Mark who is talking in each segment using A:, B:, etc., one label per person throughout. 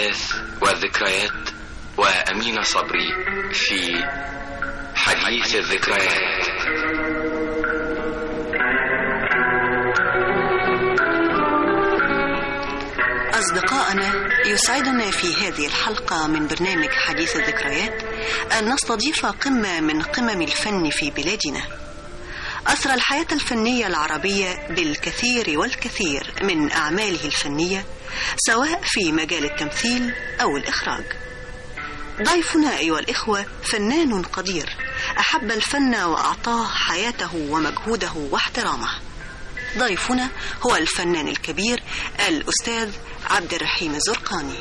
A: الأحداث والذكريات وأمين صبري في حديث الذكريات
B: أصدقائنا يسعدنا في هذه الحلقة من برنامج حديث الذكريات أن نستضيف قمة من قمم الفن في بلادنا أثرى الحياة الفنية العربية بالكثير والكثير من أعماله الفنية سواء في مجال التمثيل أو الإخراج ضيفنا أيها الإخوة فنان قدير أحب الفن وأعطاه حياته ومجهوده واحترامه ضيفنا هو الفنان الكبير الأستاذ عبد الرحيم الزرقاني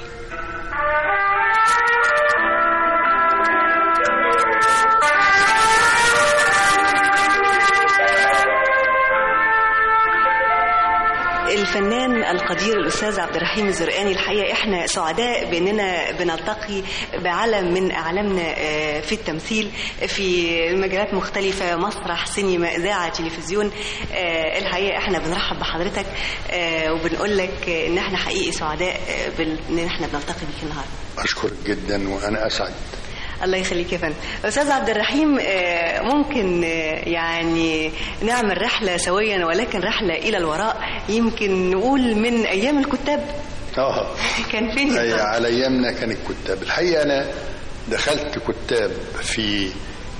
B: الفنان القدير الاستاذ عبد الرحيم الزرقاني الحقيقه احنا سعداء باننا بنلتقي بعلم من اعلامنا آه، في التمثيل في مجالات مختلفه مسرح سينما اذاعه تلفزيون آه، الحقيقه احنا بنرحب بحضرتك آه، وبنقول لك ان احنا حقيقي سعداء آه، بال- ان احنا بنلتقي بيك النهارده
C: أشكرك جدا وأنا أسعد
B: الله يخليك يا فندم استاذ عبد الرحيم آه، ممكن آه، يعني نعمل رحله سويا ولكن رحله الى الوراء يمكن نقول من ايام الكتاب
C: آه
B: كان فين
C: أي
B: بالظبط؟
C: على أيامنا كان الكتاب الحقيقة أنا دخلت كتاب في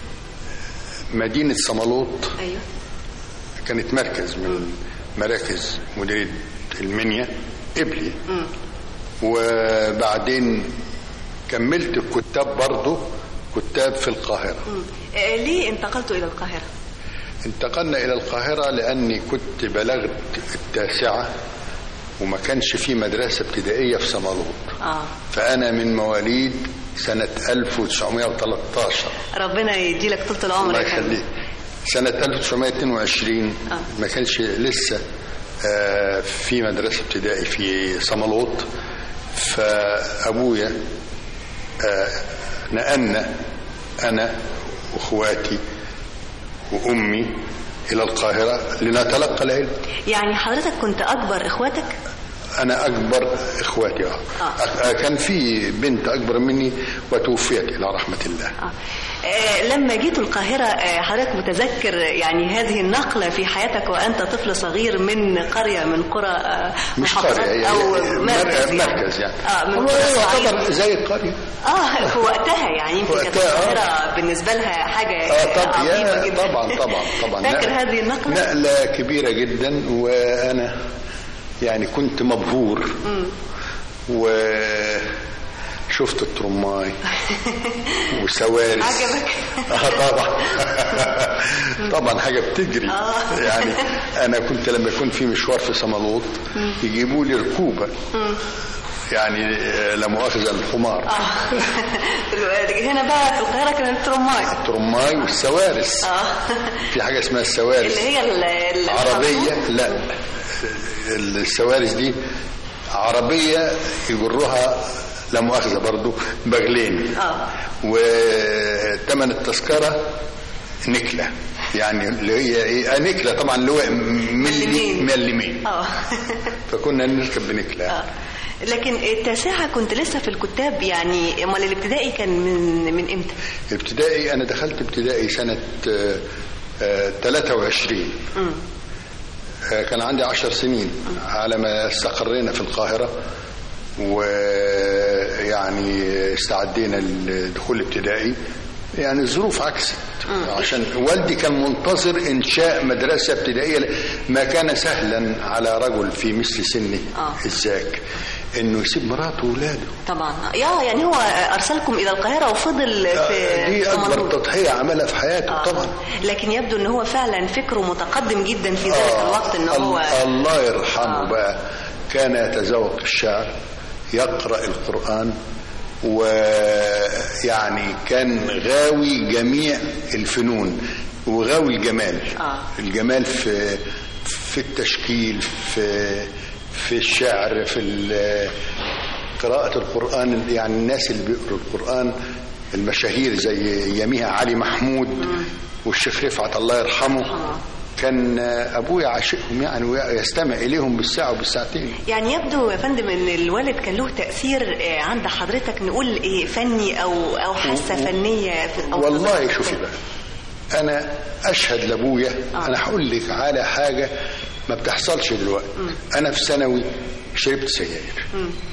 C: مدينة صمالوط
B: ايوه
C: كانت مركز من مراكز مديرية المنيا قبلي
B: مم.
C: وبعدين كملت الكتاب برضه كتاب في القاهرة
B: مم. آه، ليه انتقلتوا الى القاهره
C: انتقلنا إلى القاهرة لأني كنت بلغت التاسعة وما كانش في مدرسة ابتدائية في صمالوط
B: اه
C: فأنا من مواليد سنة 1913
B: ربنا يدي لك طول العمر
C: الله
B: يا فندم.
C: يخليك سنة 1922
B: آه.
C: ما كانش لسه آه، في مدرسة ابتدائي في صمالوط فأبويا آه، نقلنا أنا وأخواتي وأمي إلى القاهرة لنتلقى العلم
B: يعني حضرتك كنت اكبر اخواتك
C: أنا أكبر إخواتي آه.
B: آه.
C: آه، كان في بنت أكبر مني وتوفيت إلى رحمة الله
B: آه. آه، لما جيت القاهرة آه، حضرتك متذكر يعني هذه النقلة في حياتك وأنت طفل صغير من قرية من قرى آه،
C: مش
B: محافظات
C: قرية هي-
B: أو
C: هي-
B: مركز يعني.
C: مركز يعني
B: اه من
C: هو
B: قرى الصعيد.
C: يعتبر زي القرية
B: اه في وقتها يعني يمكن كانت
C: وقتها، آه.
B: القاهرة بالنسبة لها حاجة
C: اه طب
B: عظيمة
C: يا
B: جدا
C: طبعا طبعا طبعا
B: فاكر
C: نقلة-
B: هذه النقلة؟
C: نقلة كبيرة جدا وأنا يعني كنت مبهور وشفت الترماي وسوارس
B: عجبك؟
C: اه طبعا طبعا حاجه بتجري
B: آه.
C: يعني انا كنت لما يكون في مشوار في صمالوط يجيبوا لي ركوبه يعني آه، لا مؤاخذه الحمار
B: هنا بقى في القاهرة كانت ترماي
C: الترماي والسوارس
B: اه
C: في حاجه اسمها السوارس
B: اللي هي ال- ال-
C: عربية لا السوارس دي عربية يجرها لا مؤاخذة برضو بغلين
B: اه
C: وثمن التذكرة نكلة يعني اللي هي ايه آه، نكلة طبعا اللي هو ملي
B: مليمين.
C: مليمين
B: اه
C: فكنا نركب بنكلة
B: آه. لكن التاسعة كنت لسه في الكتاب يعني امال الابتدائي كان من من امتى؟
C: ابتدائي انا دخلت ابتدائي سنة آه، آه، 23
B: مم.
C: آه، كان عندي عشر سنين على ما استقرينا في القاهرة ويعني استعدينا لدخول الابتدائي يعني الظروف عكست عشان والدي كان منتظر انشاء مدرسه ابتدائيه ما كان سهلا على رجل في مثل سني
B: آه.
C: ازاك انه يسيب مراته واولاده
B: طبعا يا يعني هو ارسلكم الى القاهره وفضل في
C: دي
B: في
C: اكبر
B: منطقة.
C: تضحيه عملها في حياته
B: آه.
C: طبعا
B: لكن يبدو ان هو فعلا فكره متقدم جدا في ذلك
C: آه،
B: الوقت ان
C: ال-
B: هو
C: الله يرحمه
B: آه.
C: بقى كان يتذوق الشعر يقرأ القرآن ويعني كان غاوي جميع الفنون وغاوي الجمال
B: آه.
C: الجمال في في التشكيل في في الشعر في ال- قراءة القرآن يعني الناس اللي بيقروا القرآن المشاهير زي يميها علي محمود والشيخ رفعت الله يرحمه كان ابويا عاشقهم يعني ويستمع اليهم بالساعه وبالساعتين
B: يعني يبدو يا فندم ان الوالد كان له تاثير آه، عند حضرتك نقول ايه فني او او حاسه فنيه في أو
C: والله شوفي بقى انا اشهد لابويا انا هقول لك على حاجه ما بتحصلش دلوقتي انا في ثانوي شربت سجاير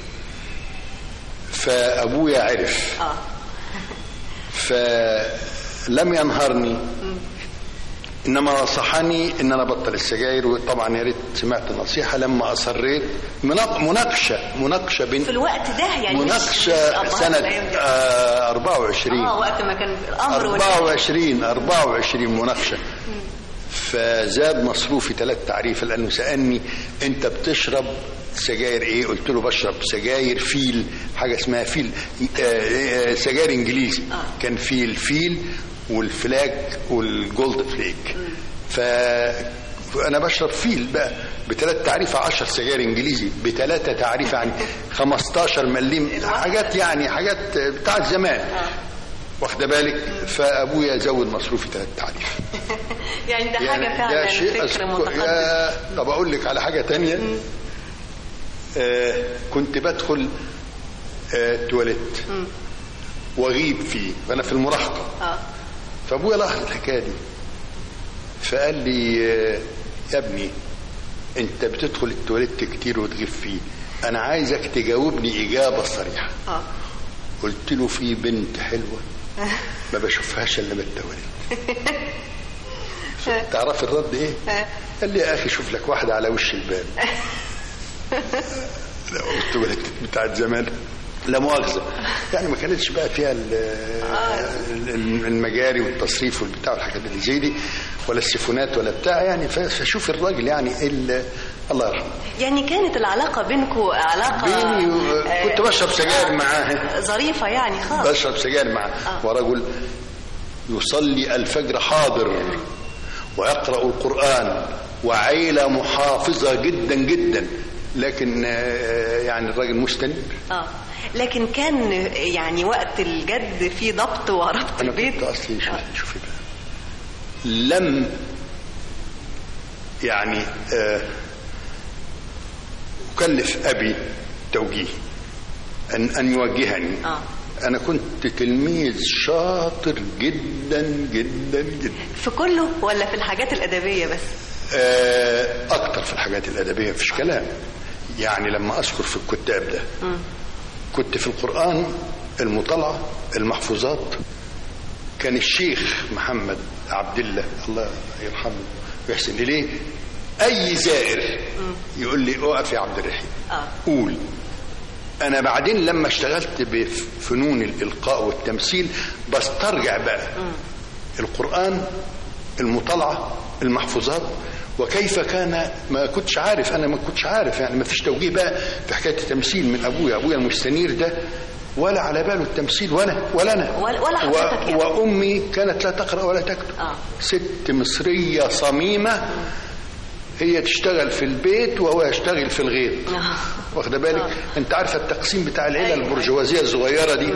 C: فابويا عرف
B: اه
C: فلم ينهرني انما نصحني ان انا ابطل السجاير وطبعا يا ريت سمعت النصيحه لما اصريت مناق- مناقشه مناقشه بين
B: في الوقت ده يعني مش- مش
C: مناقشه
B: أبهات
C: سنه
B: الأيام دي.
C: آه 24
B: اه وقت ما كان الامر وال-
C: 24 24 مناقشه فزاد مصروفي ثلاث تعريف لانه سالني انت بتشرب سجاير ايه قلت له بشرب سجاير فيل حاجه اسمها فيل آه، آه، سجاير انجليزي كان في الفيل والفلاك والجولد فليك ف انا بشرب فيل بقى بثلاث تعريف 10 سجاير انجليزي بثلاثه تعريف يعني 15 مليم حاجات يعني حاجات بتاعت زمان واخده بالك فابويا زود مصروفي ثلاث تعريف
B: يعني ده
C: يعني
B: حاجه فعلا
C: ده شيء
B: فكر
C: أذكر-
B: متقدم
C: يا طب اقول لك على حاجه تانية آه كنت بدخل آه تواليت واغيب فيه وانا في المراهقه
B: اه
C: فابويا لاحظ الحكايه دي فقال لي آه، يا ابني انت بتدخل التواليت كتير وتغيب فيه انا عايزك تجاوبني اجابه صريحه
B: اه
C: قلت له في بنت حلوه ما بشوفهاش الا بالتواليت تعرف الرد ايه قال لي يا اخي شوف لك واحده على وش الباب لا التواليت بتاعت زمان لا مؤاخذه يعني ما كانتش بقى فيها ال- ال- المجاري والتصريف والبتاع والحاجات اللي زي دي ولا السيفونات ولا بتاع يعني ف- فشوف الراجل يعني ال- الله يرحمه
B: يعني كانت العلاقه بينكم علاقه
C: بيني و-
B: آه،
C: كنت بشرب سجاير
B: آه،
C: معاه.
B: ظريفه يعني خالص
C: بشرب سجاير معه ورجل يصلي الفجر حاضر ويقرأ القرآن وعيلة محافظة جدا جدا لكن آه، يعني الراجل مستنير
B: اه لكن كان يعني وقت الجد في ضبط وربط
C: أنا
B: البيت
C: كنت أصلي شوفي, شوفي بقى لم يعني آه، أكلف أبي توجيه أن أن يوجهني
B: آه.
C: أنا كنت تلميذ شاطر جدا جدا جدا
B: في كله ولا في الحاجات الادبيه بس
C: آه، أكتر في الحاجات الأدبية مفيش كلام يعني لما أذكر في الكتاب ده كنت في القرآن المطالعة المحفوظات كان الشيخ محمد عبد الله الله يرحمه ويحسن إليه أي زائر يقول لي أقف يا عبد الرحيم
B: اه
C: قول انا بعدين لما اشتغلت بفنون الالقاء والتمثيل بسترجع بقى القران المطالعه المحفوظات وكيف كان ما كنتش عارف انا ما كنتش عارف يعني ما فيش توجيه بقى في حكايه التمثيل من ابويا ابويا المستنير ده ولا على باله التمثيل ولا ولا انا
B: ولا- ولا حضرتك يعني.
C: وامي كانت لا تقرا ولا تكتب
B: آه.
C: ست مصريه صميمه هي تشتغل في البيت وهو يشتغل في الغيط
B: آه.
C: واخده بالك انت عارفه التقسيم بتاع العيله
B: أيوة.
C: البرجوازيه الصغيره دي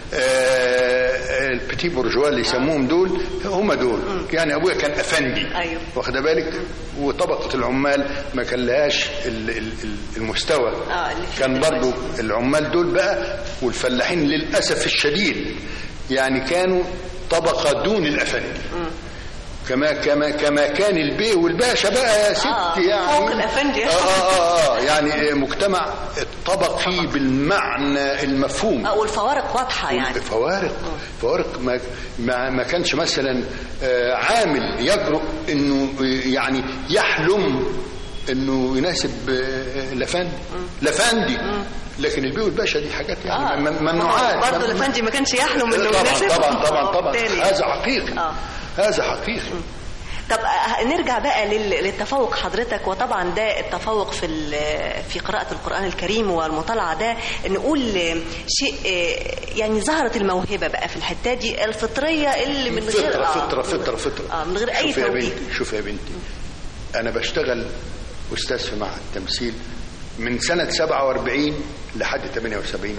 C: آه البتي برجوا اللي يسموهم دول هم دول يعني ابويا كان افندي
B: أيوة.
C: واخده بالك وطبقه العمال ما كان لهاش ال- ال- ال- المستوى
B: آه، اللي فيه
C: كان برضو
B: دلوقتي.
C: العمال دول بقى والفلاحين للاسف الشديد يعني كانوا طبقه دون الافندي كما كما كما كان البيه والباشا بقى يا ست
B: آه،
C: يعني
B: فوق الأفندي.
C: آه, آه, اه يعني مجتمع طبقي بالمعنى المفهوم
B: آه، والفوارق واضحه يعني
C: فوارق فوارق ما ما, ما كانش مثلا آه، عامل يجرؤ انه يعني يحلم انه يناسب آه، لفندي لفندي لكن البيه والباشا دي حاجات يعني
B: آه.
C: مم- ممنوعات
B: برضه الافندي ما كانش يحلم انه
C: طبعا
B: يناسب
C: طبعا طبعا طبعا
B: بالتالي.
C: هذا حقيقي
B: آه.
C: هذا حقيقي
B: طب آه، نرجع بقى لل- للتفوق حضرتك وطبعا ده التفوق في ال- في قراءة القرآن الكريم والمطالعة ده نقول آه، شيء آه، يعني ظهرت الموهبة بقى في الحتة دي الفطرية اللي من غير
C: فطرة
B: آه،
C: فطرة فطرة فطرة
B: اه من غير أي
C: شوف يا
B: توجيه
C: بنتي شوف يا بنتي أنا بشتغل أستاذ في معهد التمثيل من سنة 47 لحد 78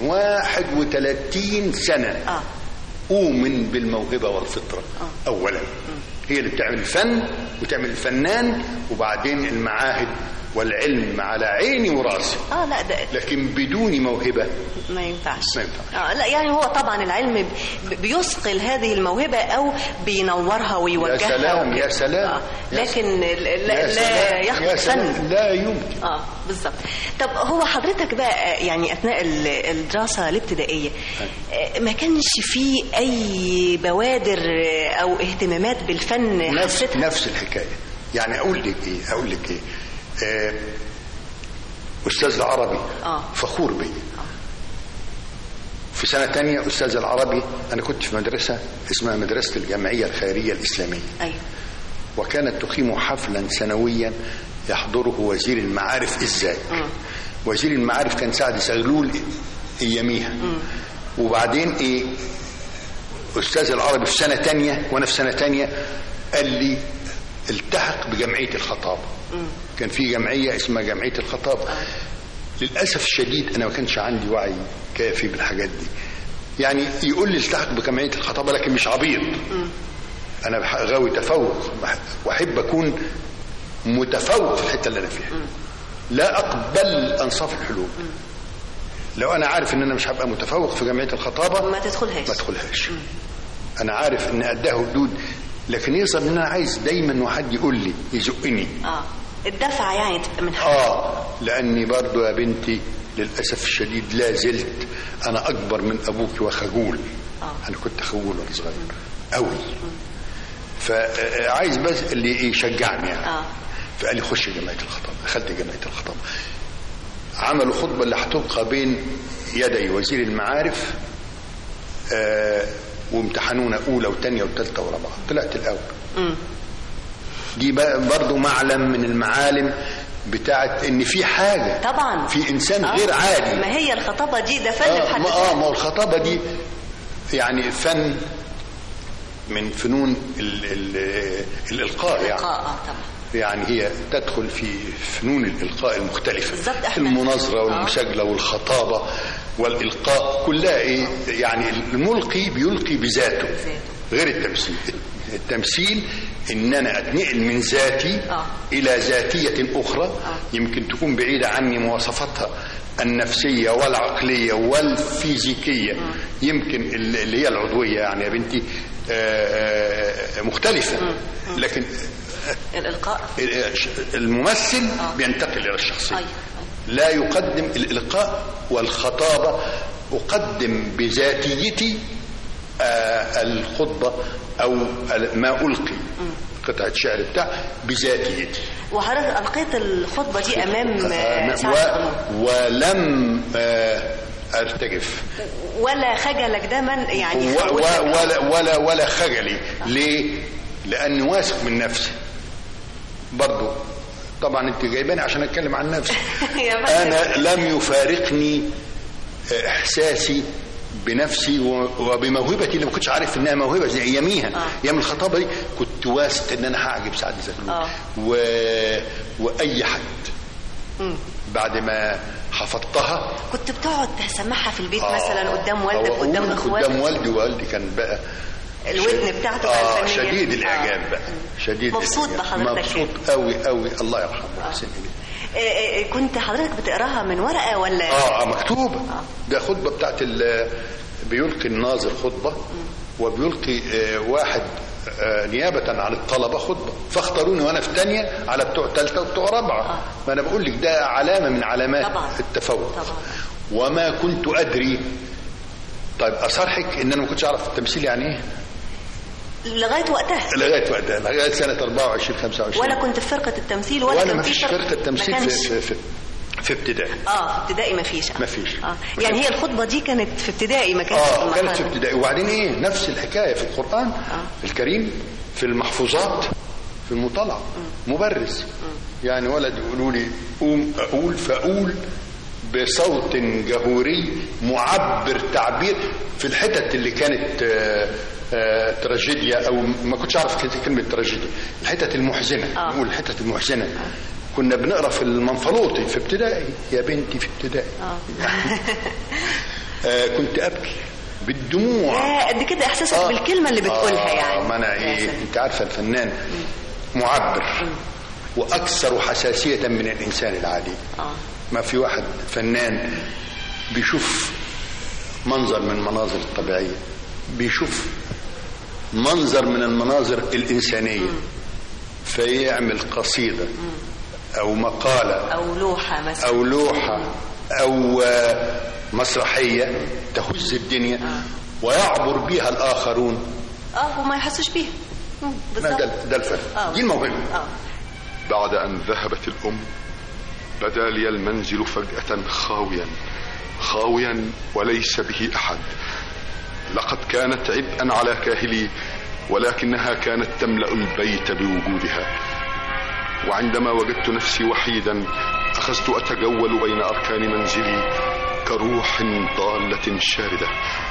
C: 31 سنة
B: اه
C: أؤمن بالموهبة والفطرة أولا هي اللي بتعمل الفن وتعمل الفنان وبعدين المعاهد والعلم على عيني وراسي
B: اه لا ده
C: لكن بدون موهبة
B: ما ينفعش
C: ما ينفعش.
B: آه لا يعني هو طبعا العلم ب- بيثقل هذه الموهبة او بينورها ويوجهها
C: يا سلام
B: وكده.
C: يا سلام
B: آه.
C: يا
B: لكن لا,
C: يا
B: لا
C: سلام،
B: يخلق
C: يا سلام،
B: فن
C: لا يمكن
B: اه بالظبط طب هو حضرتك بقى آه، يعني اثناء ال- الدراسه الابتدائيه آه، ما كانش فيه اي بوادر آه، او اهتمامات بالفن
C: نفس
B: حسيتها
C: نفس الحكايه يعني اقول لك ايه اقول لك ايه آه، استاذ العربي
B: آه.
C: فخور بي في سنه تانية استاذ العربي انا كنت في مدرسه اسمها مدرسه الجمعيه الخيريه الاسلاميه
B: ايوه
C: وكانت تقيم حفلا سنويا يحضره وزير المعارف ازاي وزير المعارف كان سعد زغلول اياميها وبعدين ايه استاذ العربي في سنه تانية وانا في سنه تانية قال لي التحق بجمعيه الخطابه كان في جمعيه اسمها جمعيه الخطابه للاسف الشديد انا ما كانش عندي وعي كافي بالحاجات دي يعني يقول لي التحق بجمعيه الخطابه لكن مش عبيط انا بح- غاوي تفوق بح- واحب اكون متفوق في الحته اللي انا فيها لا اقبل انصاف الحلول لو انا عارف ان انا مش هبقى متفوق في جمعيه الخطابه
B: ما تدخلهاش
C: ما ادخلهاش انا عارف ان قدها حدود لكن يظهر ان انا عايز دايما واحد يقول لي يزقني
B: اه الدفع يعني تبقى من حق
C: اه لاني برضو يا بنتي للاسف الشديد لا زلت انا اكبر من ابوك وخجول
B: آه.
C: انا كنت خجول وانا صغير قوي فعايز بس اللي يشجعني يعني
B: اه
C: فقال لي خش جمعيه الخطابه دخلت جمعيه الخطابه عملوا خطبه اللي هتلقى بين يدي وزير المعارف آه وامتحنونا اولى وثانيه وثالثه ورابعه طلعت الاول
B: امم
C: دي بقى برضو معلم من المعالم بتاعت ان في حاجه
B: طبعا
C: في انسان
B: آه.
C: غير عادي
B: ما هي الخطابه دي ده فن
C: اه
B: بحد
C: ما,
B: ذاته.
C: آه ما هو الخطابه دي يعني فن من فنون ال ال الالقاء يعني
B: اه اه طبعا
C: يعني هي تدخل في فنون الإلقاء المختلفة
B: بالظبط إحنا-
C: المناظرة
B: آه.
C: والمساجلة والخطابة والإلقاء كلها إيه يعني الملقي بيلقي بذاته
B: بذاته.
C: غير التمثيل التمثيل إن أنا أتنقل من ذاتي
B: آه.
C: إلى ذاتية أخرى يمكن تكون بعيدة عني مواصفاتها النفسية والعقلية والفيزيكية يمكن اللي هي العضوية يعني يا بنتي آه، آه، مختلفة لكن
B: الالقاء
C: الممثل بينتقل الى الشخصيه
B: أيوة.
C: لا يقدم الالقاء والخطابه اقدم بذاتيتي آه، الخطبه او ال- ما القي قطعه شعر بتاع بذاتيتي
B: وحضرتك القيت الخطبه دي امام آه،
C: آه،
B: سعد
C: و- ولم آه، ارتجف
B: ولا خجلك ده من يعني
C: و-
B: خوفك؟
C: و- ولا ولا ولا خجلي ليه؟ لاني واثق من نفسي برضو طبعا انت جايباني عشان اتكلم عن نفسي
B: يا فندم.
C: انا لم يفارقني احساسي بنفسي و- وبموهبتي اللي ما كنتش عارف انها موهبه زي اياميها
B: آه.
C: ايام الخطابه دي كنت واثق ان انا هعجب سعد زغلول
B: آه.
C: و... واي حد بعد ما حفظتها
B: كنت بتقعد تسمعها في البيت
C: آه.
B: مثلا قدام والدك
C: أو
B: قدام
C: أقول
B: اخواتك
C: قدام والدي ووالدي كان بقى
B: الودن بتاعته
C: اه
B: بقى الفنية.
C: شديد الاعجاب
B: آه.
C: بقى شديد
B: مبسوط
C: الإعجاب.
B: بحضرتك
C: مبسوط قوي قوي الله يرحمه ويحسن اليه
B: آه، آه، كنت حضرتك بتقراها من ورقه ولا
C: اه آه، مكتوبه ده خطبه بتاعت ال- بيلقي الناظر خطبه وبيلقي آه، واحد آه، نيابة عن الطلبة خطبة فاختاروني وأنا في تانية على بتوع تالتة وبتوع رابعة ما أنا بقول لك ده علامة من علامات
B: طبعا.
C: التفوق
B: طبعا.
C: وما كنت أدري طيب أصرحك إن أنا ما كنتش أعرف التمثيل يعني إيه
B: لغايه وقتها
C: لغاية وقتها لغاية سنة 24 25
B: ولا كنت في فرقه التمثيل ولا
C: ولا
B: كان
C: ما
B: في
C: فيش فرقة تمثيل
B: ما
C: في,
B: كانش.
C: في, في, في ابتدائي
B: اه في ابتدائي ما فيش
C: ما فيش.
B: اه
C: ما
B: يعني
C: كانش.
B: هي الخطبه دي كانت في ابتدائي ما كانتش
C: اه كانت في
B: المرحلة.
C: ابتدائي وبعدين ايه نفس الحكايه في القران الكريم في المحفوظات في المطالعه مبرز يعني ولد يقولوا لي قوم اقول فاقول بصوت جهوري معبر تعبير في الحتت اللي كانت آه، آه، تراجيديا او ما كنتش اعرف كلمه كلمة تراجيديا الحتت المحزنه
B: آه.
C: نقول الحتت المحزنه كنا بنقرا في المنفلوطي في ابتدائي يا بنتي في ابتدائي آه كنت ابكي بالدموع
B: يا قد كده احساسك
C: آه.
B: بالكلمه اللي بتقولها
C: آه،
B: يعني
C: ما انا
B: يا
C: ايه
B: سلام.
C: انت عارفه الفنان معبر واكثر حساسيه من الانسان العادي
B: اه
C: ما في واحد فنان بيشوف منظر من المناظر الطبيعيه بيشوف منظر من المناظر الانسانيه فيعمل قصيده او مقاله
B: او لوحه مثلا
C: او لوحه او آه، مسرحيه تهز الدنيا ويعبر بها الاخرون
B: اه وما يحسوش بيها مم،
C: ما
B: بالظبط
C: ده, ده الفن
B: آه.
C: دي الموهبه
B: اه
D: بعد أن ذهبت الأم بدا لي المنزل فجأة خاويا خاويا وليس به أحد لقد كانت عبئا على كاهلي ولكنها كانت تملأ البيت بوجودها وعندما وجدت نفسي وحيدا أخذت أتجول بين أركان منزلي كروح ضالة شاردة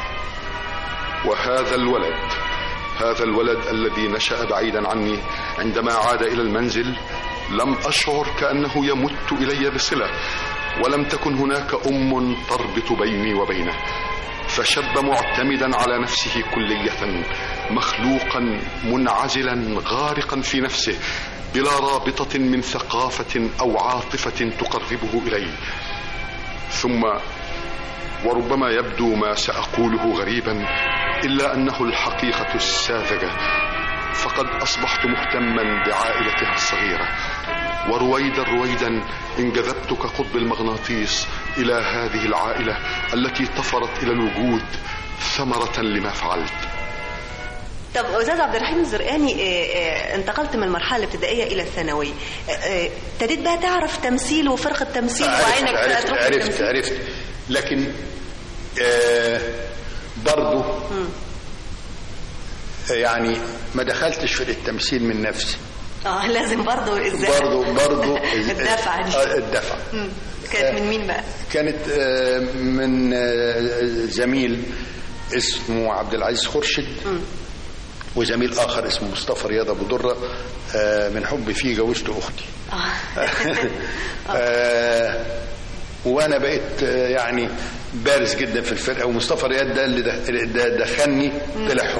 D: وهذا الولد هذا الولد الذي نشأ بعيدا عني عندما عاد إلى المنزل لم أشعر كأنه يمت إلي بصلة ولم تكن هناك أم تربط بيني وبينه فشب معتمدا على نفسه كلية مخلوقا منعزلا غارقا في نفسه بلا رابطة من ثقافة أو عاطفة تقربه إلي ثم وربما يبدو ما سأقوله غريبا إلا أنه الحقيقة الساذجة فقد أصبحت مهتما بعائلتها الصغيرة ورويدا رويدا انجذبت كقطب المغناطيس إلى هذه العائلة التي طفرت إلى الوجود ثمرة لما فعلت
B: طب استاذ عبد الرحيم الزرقاني آه، آه، انتقلت من المرحله الابتدائيه الى الثانويه آه، آه، ابتديت بقى تعرف تمثيل وفرقه تمثيل
C: عرفت
B: وعينك بقى
C: عرفت
B: تروح
C: عرفت,
B: للتمثيل.
C: عرفت لكن آه برضو يعني ما دخلتش في التمثيل من نفسي
B: اه لازم برضو ازاي
C: برضو برضو
B: الدفعه دي
C: آه، الدفع
B: مم. كانت من مين بقى؟
C: كانت آه، من آه، زميل اسمه عبد العزيز خرشد وزميل اخر اسمه مصطفى رياض ابو دره آه، من حب فيه جوزت اختي آه، وانا بقيت آه، يعني بارز جدا في الفرقه ومصطفى رياض ده اللي دخ- ده دخلني طلع هو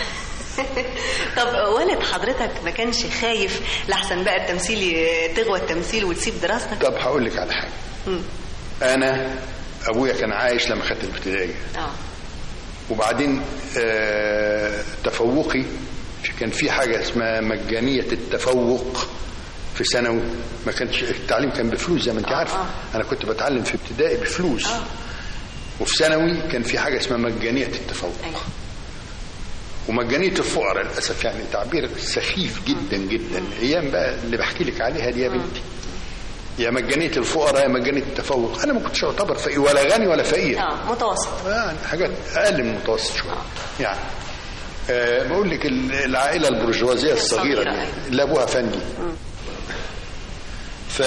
B: طب والد حضرتك ما كانش خايف لحسن بقى التمثيل تغوى التمثيل وتسيب دراستك؟
C: طب هقول لك على حاجه انا ابويا كان عايش لما خدت الابتدائيه
B: اه
C: وبعدين آه، تفوقي كان في حاجه اسمها مجانيه التفوق في ثانوي ما كانش التعليم كان بفلوس زي ما انت
B: آه،
C: عارفه
B: آه.
C: انا كنت بتعلم في ابتدائي بفلوس
B: آه.
C: وفي ثانوي كان في حاجه اسمها مجانيه التفوق
B: أيوة.
C: ومجانيه الفقراء للاسف يعني تعبير سخيف جدا جدا ايام بقى اللي بحكي لك عليها دي يا بنتي يا مجانيه الفقراء يا مجانيه التفوق انا ما كنتش اعتبر فقير ولا غني ولا فقير
B: اه متوسط
C: يعني حاجات اقل من المتوسط شويه يعني أه بقول لك ال- العائله البرجوازيه الصغيره
B: الصغيرة،
C: دي
B: أيوة.
C: اللي ابوها فندي ف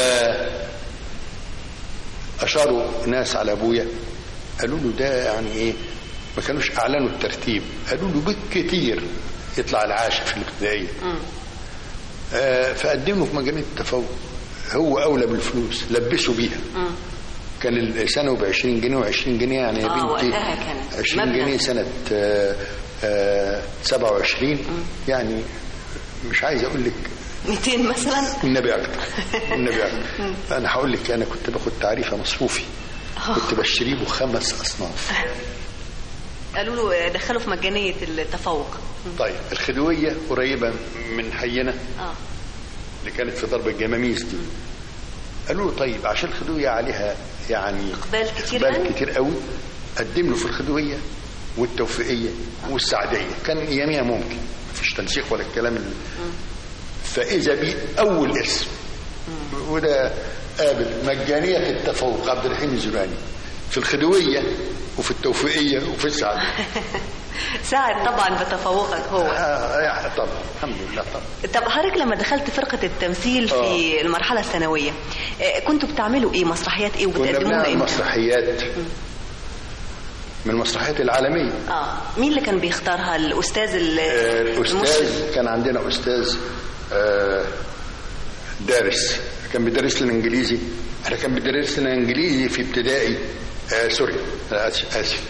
C: اشاروا ناس على ابويا قالوا له ده يعني ايه ما كانوش اعلنوا الترتيب قالوا له بالكتير يطلع العاشر في الابتدائيه آه فقدم له في مجانيه التفوق هو اولى بالفلوس لبسوا بيها كان الثانوي ب 20 جنيه و20 جنيه يعني يا
B: آه،
C: بنتي
B: وقتها كانت
C: 20
B: مبلغ.
C: جنيه سنه آه آه 27 يعني مش عايز اقول لك
B: 200 مثلا
C: النبي اكتر النبي اكتر انا هقول لك انا كنت باخد تعريفه مصروفي كنت بشتريه بخمس اصناف
B: قالوا له دخلوا في مجانيه التفوق
C: طيب الخدويه قريبه من حينا
B: اه
C: اللي كانت في ضرب الجماميس دي قالوا له طيب عشان الخدويه عليها يعني
B: إقبال كتير قوي؟
C: اقبال كتير قوي قدم له في الخدويه والتوفيقيه والسعديه كان اياميها ممكن مفيش تنسيق ولا الكلام اللي فاذا بي اول اسم وده قابل مجانيه التفوق عبد الرحيم الزباني في الخدويه وفي التوفيقيه وفي السعديه
B: ساعد طبعا بتفوقك هو
C: آه يعني طبعا الحمد لله طبعا
B: طب حضرتك لما دخلت فرقة التمثيل في المرحلة الثانوية آه، كنتوا بتعملوا ايه مسرحيات ايه
C: كنا
B: وبتقدموها
C: بنعمل
B: امتى؟
C: مسرحيات من المسرحيات العالمية
B: اه مين اللي كان بيختارها الاستاذ ال-
C: آه،
B: المشرف؟
C: الأستاذ كان عندنا أستاذ آه، دارس كان بيدرس لنا إنجليزي أنا كان بيدرس لنا إنجليزي في ابتدائي آه سوري أنا آسف آسف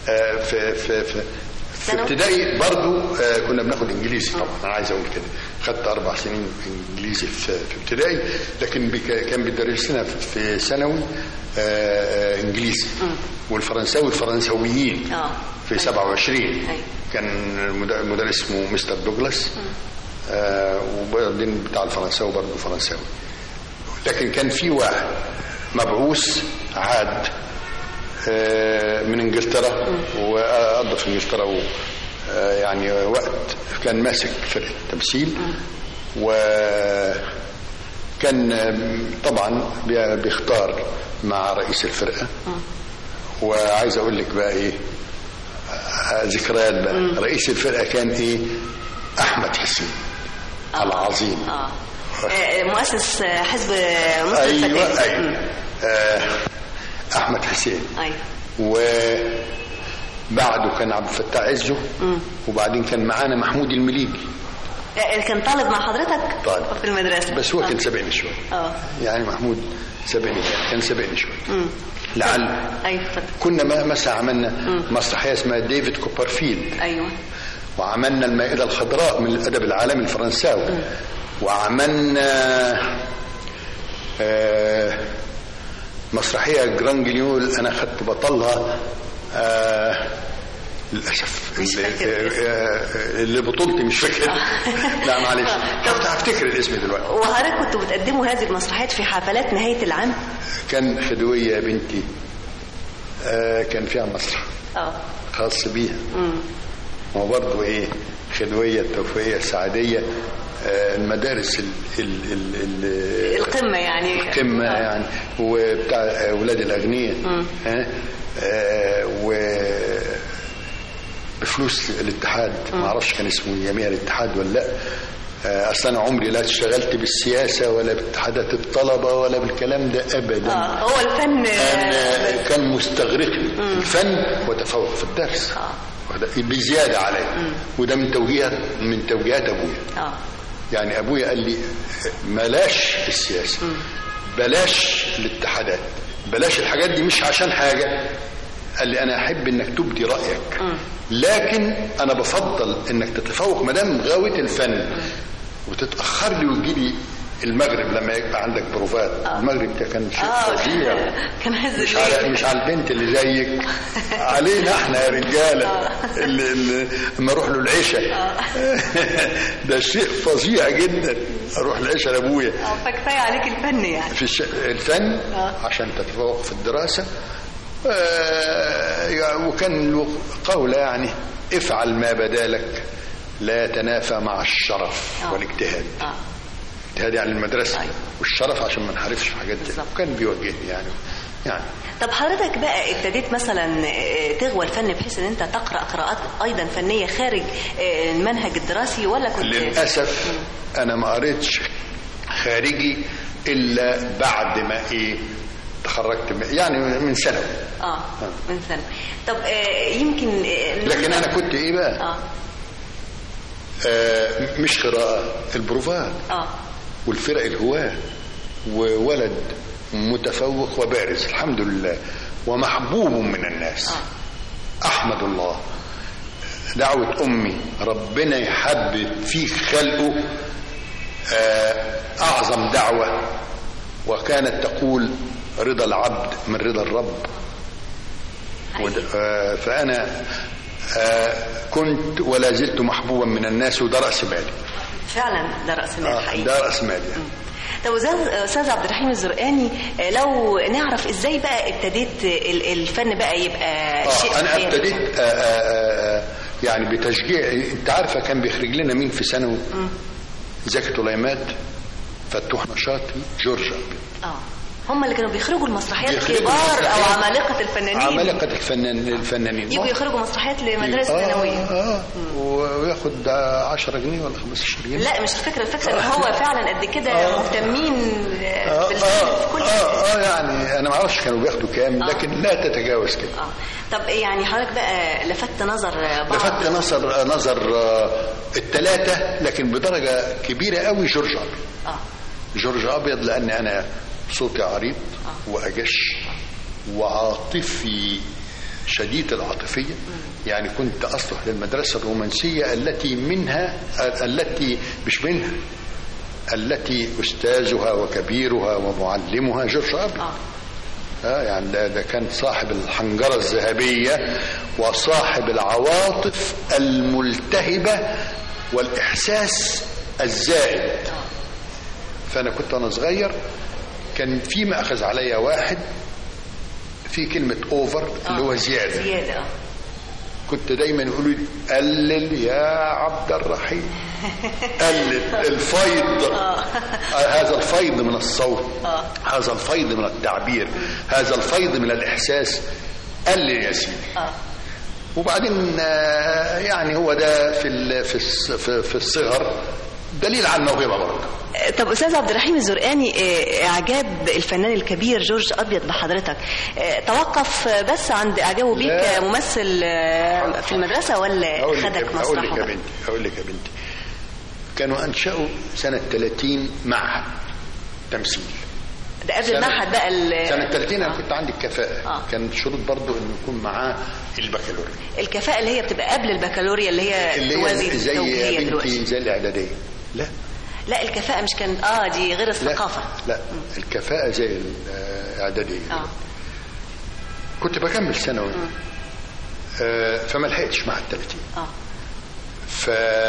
C: آه، في في في في
B: ثانوي؟
C: ابتدائي برضو آه، كنا بناخد انجليزي طبعا انا عايز اقول كده خدت اربع سنين انجليزي في في ابتدائي لكن بك- كان بيدرس لنا في ثانوي آه، آه، انجليزي والفرنساوي الفرنساويين
B: آه.
C: في 27
B: أيوة.
C: كان المد- المدرس اسمه مستر دوغلاس آه، وبعدين بتاع الفرنساوي برضه فرنساوي لكن كان في واحد مبعوث عاد آه، من انجلترا وقضى في انجلترا و- آه، يعني وقت كان ماسك فرقه تمثيل وكان آم، طبعا بي- بيختار مع رئيس الفرقه وعايز اقول لك بقى ايه آه، ذكريات بقى رئيس الفرقه كان ايه احمد حسين العظيم
B: اه آه، مؤسس آه، حزب مصر
C: ايوه
B: الفتاة.
C: ايوه
B: مم.
C: آه، احمد حسين
B: ايوه
C: وبعده كان عبد الفتاح عزه وبعدين كان معانا محمود المليجي
B: آه، كان طالب مع حضرتك
C: طالب.
B: في المدرسة
C: بس هو
B: آه.
C: كان سابقني شويه
B: اه
C: يعني محمود سابقني كان سابقني شويه لعل
B: ايوه اتفضل
C: كنا ما- مثلا عملنا مسرحيه اسمها ديفيد كوبرفيلد
B: ايوه
C: وعملنا المائدة الخضراء من الأدب العالمي الفرنساوي وعملنا آه، مسرحية جران جليول أنا خدت بطلها آه، للأسف
B: مش
C: اللي,
B: فاكر الاسم.
C: آه، آه، اللي بطولتي مش فاكر لا معلش كنت هفتكر الاسم دلوقتي
B: وحضرتك كنتوا بتقدموا هذه المسرحيات في حفلات نهاية العام
C: كان خدوية يا بنتي آه، كان فيها مسرح
B: اه
C: خاص بيها هو برضه ايه خدويه التوفيقيه السعديه آه، المدارس ال ال ال ال
B: القمة يعني
C: القمه
B: آه.
C: يعني وبتاع اولاد الاغنياء ها آه، و بفلوس الاتحاد ما اعرفش كان اسمه يميع الاتحاد ولا لا آه، اصل انا عمري لا اشتغلت بالسياسه ولا باتحادات الطلبه ولا بالكلام ده ابدا
B: اه هو الفن
C: كان
B: آه،
C: كان مستغرقني الفن وتفوق في الدرس وده بزياده علي وده من توجيهات من توجيهات ابويا
B: اه
C: يعني ابويا قال لي بلاش السياسه بلاش الاتحادات بلاش الحاجات دي مش عشان حاجه قال لي انا احب انك تبدي رايك لكن انا بفضل انك تتفوق ما دام غاويه الفن وتتاخر لي وتجي لي المغرب لما يبقى عندك بروفات المغرب ده كان شيء
B: اه
C: فظيع
B: كان عز
C: مش على مش على البنت اللي زيك علينا احنا يا رجاله اللي, اللي لما اروح له العشاء ده شيء فظيع جدا اروح العشاء لابويا
B: اه فكفايه عليك الفن يعني
C: في الش... الفن عشان تتفوق في الدراسه آه، يعني وكان له قولة يعني افعل ما بدا لك لا تنافى مع الشرف
B: آه.
C: والاجتهاد
B: اه
C: اجتهاد يعني المدرسه
B: أيوة.
C: والشرف عشان ما نحرفش في حاجات دي
B: بالظبط.
C: وكان بيوجهني يعني يعني
B: طب حضرتك بقى ابتديت مثلا آه، تغوى الفن بحيث ان انت تقرا قراءات ايضا فنيه خارج آه، المنهج الدراسي ولا كنت
C: للاسف انا ما قريتش خارجي الا بعد ما ايه تخرجت من- يعني من ثانوي
B: اه من سنه طب آه، يمكن آه،
C: لكن انا كنت ايه بقى
B: اه
C: آه مش قراءه البروفات
B: اه
C: والفرق الهواه وولد متفوق وبارز الحمد لله ومحبوب من الناس احمد الله دعوة أمي ربنا يحبب في خلقه آه، أعظم دعوة وكانت تقول رضا العبد من رضا الرب ود- آه، فأنا آه، كنت ولا زلت محبوبا من الناس وده رأس مالي
B: فعلا ده راس مال
C: آه،
B: حقيقي
C: ده رأس مالي
B: طب أستاذ- استاذ عبد الرحيم الزرقاني آه، لو نعرف ازاي بقى ابتديت ال- الفن بقى يبقى شيء
C: آه أنا
B: حياتي؟
C: ابتديت آه، آه، آه، يعني بتشجيع أنت عارفة كان بيخرج لنا مين في ثانوي زكي طليمات فتوح نشاطي جورج
B: اه هم اللي كانوا بيخرجوا المسرحيات
C: بيخرجوا
B: كبار او
C: المسرحيات.
B: عمالقه الفنانين
C: عمالقة الفنان الفنانين
B: يجوا يخرجوا مسرحيات لمدارس
C: آه
B: ثانويه
C: اه وياخد 10 جنيه ولا 15 جنيه
B: لا مش الفكره الفكره ان هو فعلا قد كده مهتمين
C: آه
B: بالفن
C: آه,
B: في كل
C: آه, اه يعني انا ما اعرفش كانوا بياخدوا كام لكن لا تتجاوز كده
B: اه طب يعني حضرتك بقى لفت نظر بعض
C: لفت نظر نظر آه، الثلاثه لكن بدرجه كبيره قوي جورج ابيض
B: اه
C: جورج ابيض لان انا صوتي عريض واجش وعاطفي شديد العاطفية يعني كنت أصلح للمدرسة الرومانسية التي منها التي مش منها التي أستاذها وكبيرها ومعلمها جورج أرلي آه يعني ده, ده كان صاحب الحنجرة الذهبية وصاحب العواطف الملتهبة والإحساس الزائد فأنا كنت وأنا صغير كان في مأخذ عليا واحد في كلمة أوفر اللي هو زيادة
B: زيادة آه.
C: كنت دايما يقولوا لي قلل يا عبد الرحيم قلل الفيض آه، هذا الفيض من الصوت هذا الفيض من التعبير هذا الفيض من الإحساس قلل يا سيدي وبعدين آه، يعني هو ده في ال- في الص- في- في الصغر دليل على الموهبه برضه
B: طب استاذ عبد الرحيم الزرقاني آه، اعجاب الفنان الكبير جورج ابيض بحضرتك آه، توقف آه، بس عند اعجابه بيك
C: لا.
B: كممثل آه، في المدرسه ولا
C: اقول لك
B: خدك
C: اقول لك
B: مسرح
C: يا
B: ولا-
C: بنتي اقول لك يا بنتي كانوا انشأوا سنه 30 معهد تمثيل
B: ده قبل
C: سنة-
B: المعهد بقى ال-
C: سنه 30 انا
B: آه.
C: كنت عندي الكفاءه
B: آه.
C: كان شروط برضه انه يكون معاه البكالوريا
B: الكفاءه اللي هي بتبقى قبل البكالوريا اللي هي
C: اللي
B: توازي
C: هي زي
B: التوجيهية
C: يا
B: دلوقتي
C: بنتي زي الاعداديه لا
B: لا الكفاءه مش كانت اه دي غير
C: لا
B: الثقافه
C: لا الكفاءه زي الاعداديه
B: اه
C: كنت بكمل ثانوي آه، فما لحقتش مع ال 30
B: اه
C: ف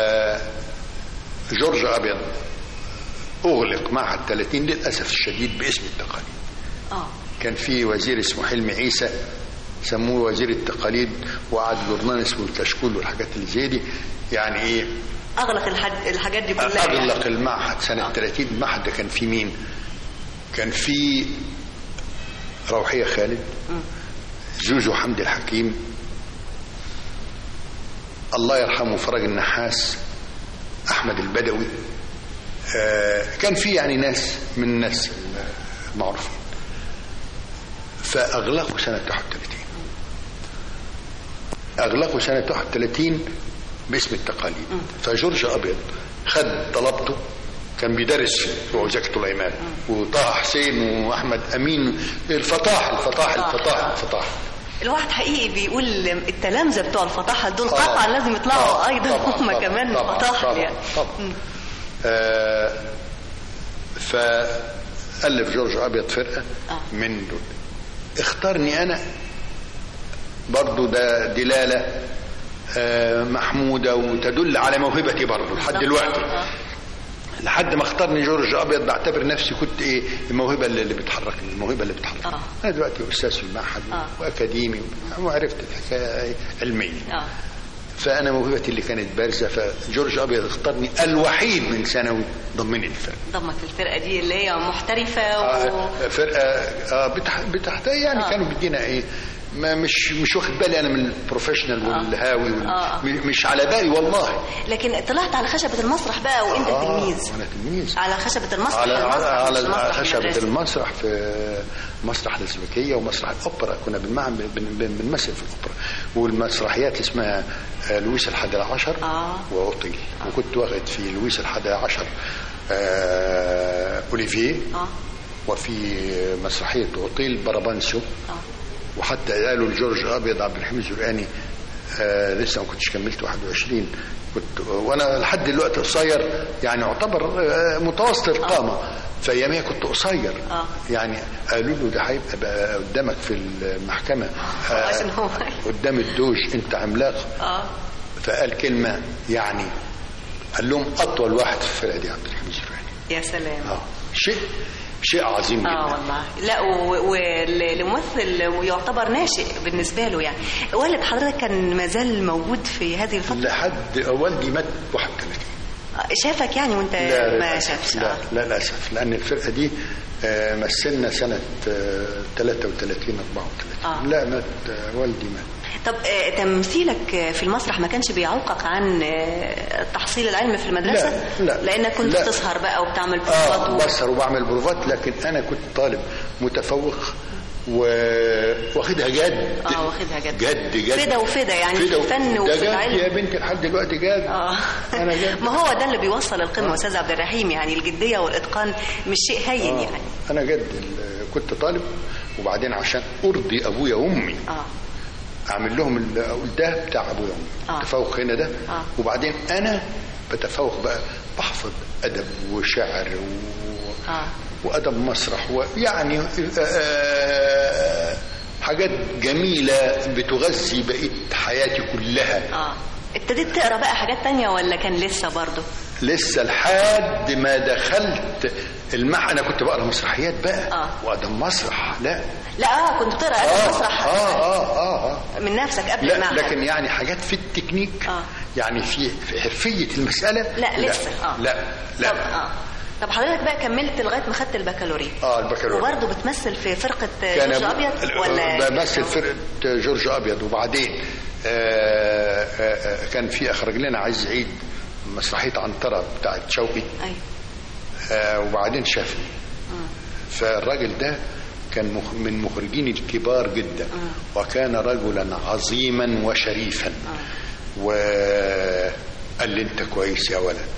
C: جورج ابيض اغلق معهد 30 للاسف الشديد باسم التقاليد
B: اه
C: كان في وزير اسمه حلمي عيسى سموه وزير التقاليد وقعد جورنال اسمه الكشكول والحاجات اللي زي دي يعني ايه
B: اغلق الحد... الحاجات دي كلها يعني.
C: اغلق المعهد سنه 30 المعهد ده كان فيه مين؟ كان فيه روحيه خالد زوزو حمدي الحكيم الله يرحمه فرج النحاس احمد البدوي آه، كان في يعني ناس من الناس المعروفين فاغلقوا سنه 31 اغلقوا سنه 31 باسم التقاليد فجورج ابيض خد طلبته كان بيدرس في وزكة الأيمان وطه حسين وأحمد أمين الفطاح الفطاح الفطاح الفطاح
B: الواحد حقيقي بيقول التلامذه بتوع الفطاحل دول
C: آه.
B: قطعا لازم يطلعوا
C: طبعاً،
B: ايضا
C: طبعاً،
B: هم
C: طبعاً،
B: كمان
C: طبعاً،
B: فطاحل
C: طبعاً،
B: يعني
C: طبعاً. آه فألف جورج أبيض فرقة
B: آه.
C: من دول اختارني أنا برضو ده دلالة آه محمودة وتدل على موهبتي برضو لحد دلوقتي
B: آه.
C: لحد ما اختارني جورج ابيض بعتبر نفسي كنت ايه الموهبه اللي اللي بتحركني الموهبه اللي بتحركني
B: آه.
C: انا دلوقتي استاذ في المعهد
B: آه.
C: واكاديمي وعرفت الحكايه علميا
B: اه
C: فانا موهبتي اللي كانت بارزه فجورج ابيض اختارني الوحيد من ثانوي ضمني الفرقه
B: ضمك الفرقه دي اللي هي محترفه و...
C: آه، فرقه آه بتح... بتحت يعني
B: آه.
C: كانوا بيدينا ايه ما مش مش واخد بالي انا من البروفيشنال والهاوي وال...
B: آه.
C: م- مش على بالي والله
B: لكن طلعت على خشبه المسرح بقى وانت
C: آه،
B: تلميذ
C: وانا تلميذ
B: على خشبه المسرح
C: على
B: المسرح
C: على,
B: مش
C: على
B: المسرح
C: خشبة
B: المدرسي.
C: المسرح في مسرح الأزبكية ومسرح الأوبرا كنا بنمع- بن- بن- بنمثل في الأوبرا والمسرحيات اسمها آه، لويس الحادي عشر
B: آه.
C: وأوطيل وكنت واخد في لويس الحادي عشر آه، أوليفيه
B: اه
C: وفي مسرحية أوطيل برابانسيو
B: اه
C: وحتى قالوا لجورج ابيض عبد الحميد الزرقاني آه لسه ما كنتش كملت 21 كنت وانا لحد دلوقتي قصير يعني اعتبر آه متوسط القامه فاياميها كنت قصير
B: آه.
C: يعني قالوا له ده هيبقى بقى قدامك في المحكمه
B: عشان هو-
C: قدام الدوج انت عملاق
B: اه
C: فقال كلمه يعني قال لهم اطول واحد في الفرقه دي عبد الحميد الزرقاني
B: يا سلام
C: اه شيء شيء عظيم جدا
B: اه والله لا والممثل يعتبر ناشئ بالنسبه له يعني والد حضرتك كان ما زال موجود في هذه الفتره
C: لحد والدي مات 31
B: آه، شافك يعني وانت
C: لا
B: ما
C: لا
B: شافش
C: لا
B: آه.
C: لا للاسف لان الفرقه دي آه، مثلنا سنه آه، 33 34
B: آه.
C: لا مات آه، والدي مات
B: طب آه، تمثيلك آه، في المسرح ما كانش بيعوقك عن آه، تحصيل العلم في المدرسه
C: لا، لا،
B: لانك كنت
C: لا.
B: تسهر بقى وبتعمل
C: اه
B: بروفات و-
C: بسهر وبعمل بروفات لكن انا كنت طالب متفوق و- واخدها جد
B: اه واخدها جد
C: جد جد
B: فدا وفدا يعني
C: فدا
B: في
C: وفدا.
B: الفن
C: ده
B: وفي
C: جد
B: العلم
C: يا بنتي لحد دلوقتي جد
B: اه
C: انا جد
B: ما هو ده اللي بيوصل القمه استاذ عبد الرحيم يعني الجديه والاتقان مش شيء هين
C: آه.
B: يعني
C: انا جد ال- كنت طالب وبعدين عشان ارضي ابويا وامي
B: اه
C: اعمل لهم ال- اقول ده بتاع ابويا
B: آه.
C: وامي تفوق هنا ده
B: آه.
C: وبعدين انا بتفوق بقى بحفظ ادب وشعر و...
B: اه
C: وادب مسرح ويعني آه، حاجات جميله بتغذي بقيه حياتي كلها
B: اه ابتديت تقرا بقى حاجات تانية ولا كان لسه برضه
C: لسه لحد ما دخلت المح انا كنت بقرا مسرحيات بقى
B: آه.
C: وادب مسرح لا
B: لا اه كنت بتقرا ادب مسرح
C: اه اه اه, آه.
B: من نفسك قبل
C: لا
B: المعهد
C: لكن يعني حاجات في التكنيك
B: آه.
C: يعني في في حرفيه المساله
B: لا لسه اه
C: لا
B: طب
C: لا
B: اه طب حضرتك بقى كملت لغايه ما خدت البكالوريا
C: اه البكالوريا
B: وبرضه بتمثل في فرقه
C: كان
B: جورج
C: أبو-
B: ابيض ولا
C: بمثل فرقه جورج ابيض وبعدين آه آه آه كان في اخرج لنا عز عيد مسرحيه عنتره بتاعت شوقي
B: ايوه
C: آه وبعدين شافني فالراجل ده كان مخ- من مخرجين الكبار جدا وكان رجلا عظيما وشريفا وقال لي انت كويس يا ولد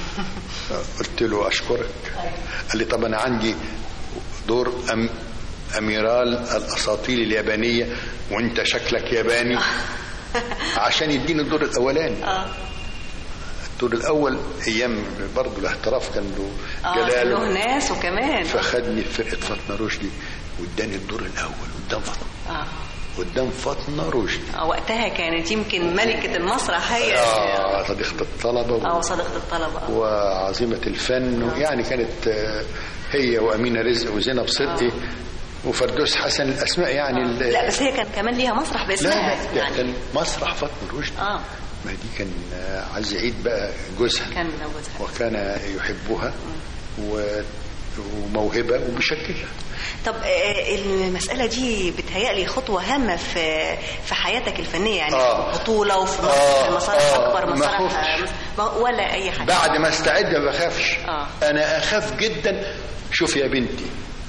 C: قلت له اشكرك قال لي طب انا عندي دور أم اميرال الاساطيل اليابانيه وانت شكلك ياباني عشان يديني الدور الاولاني
B: اه
C: الدور الاول ايام برضه الاحتراف كان له
B: اه
C: جلال
B: له ناس وكمان
C: فخدني في فرقه فاطمه رشدي واداني الدور الاول قدام فاطمه
B: اه
C: قدام فاطمه رشدي
B: آه، وقتها كانت يمكن ملكه المسرح هي
C: اه صديقه الطلبه
B: اه
C: و...
B: صديقه الطلبه آه.
C: وعظيمه الفن يعني كانت آه، هي وامينه رزق وزينب صدقي وفردوس حسن الاسماء يعني ال-
B: لا بس هي كان كمان ليها مسرح
C: لا
B: باسمها
C: لا ده
B: يعني
C: كان مسرح فاطمه رشدي
B: اه
C: ما دي كان آه، عز عيد بقى جوزها
B: كان جوزها
C: وكان يحبها و... وموهبه وبيشكلها
B: طب آه، المسألة دي بتهيألي خطوة هامة في في حياتك الفنية يعني
C: آه.
B: في بطولة وفي مسرح
C: آه،
B: في مسارح
C: آه،
B: أكبر
C: ما
B: مسارح
C: خفتش.
B: ما- ولا أي حاجة
C: بعد ما استعد ما بخافش
B: آه.
C: انا اخاف جدا شوف يا بنتي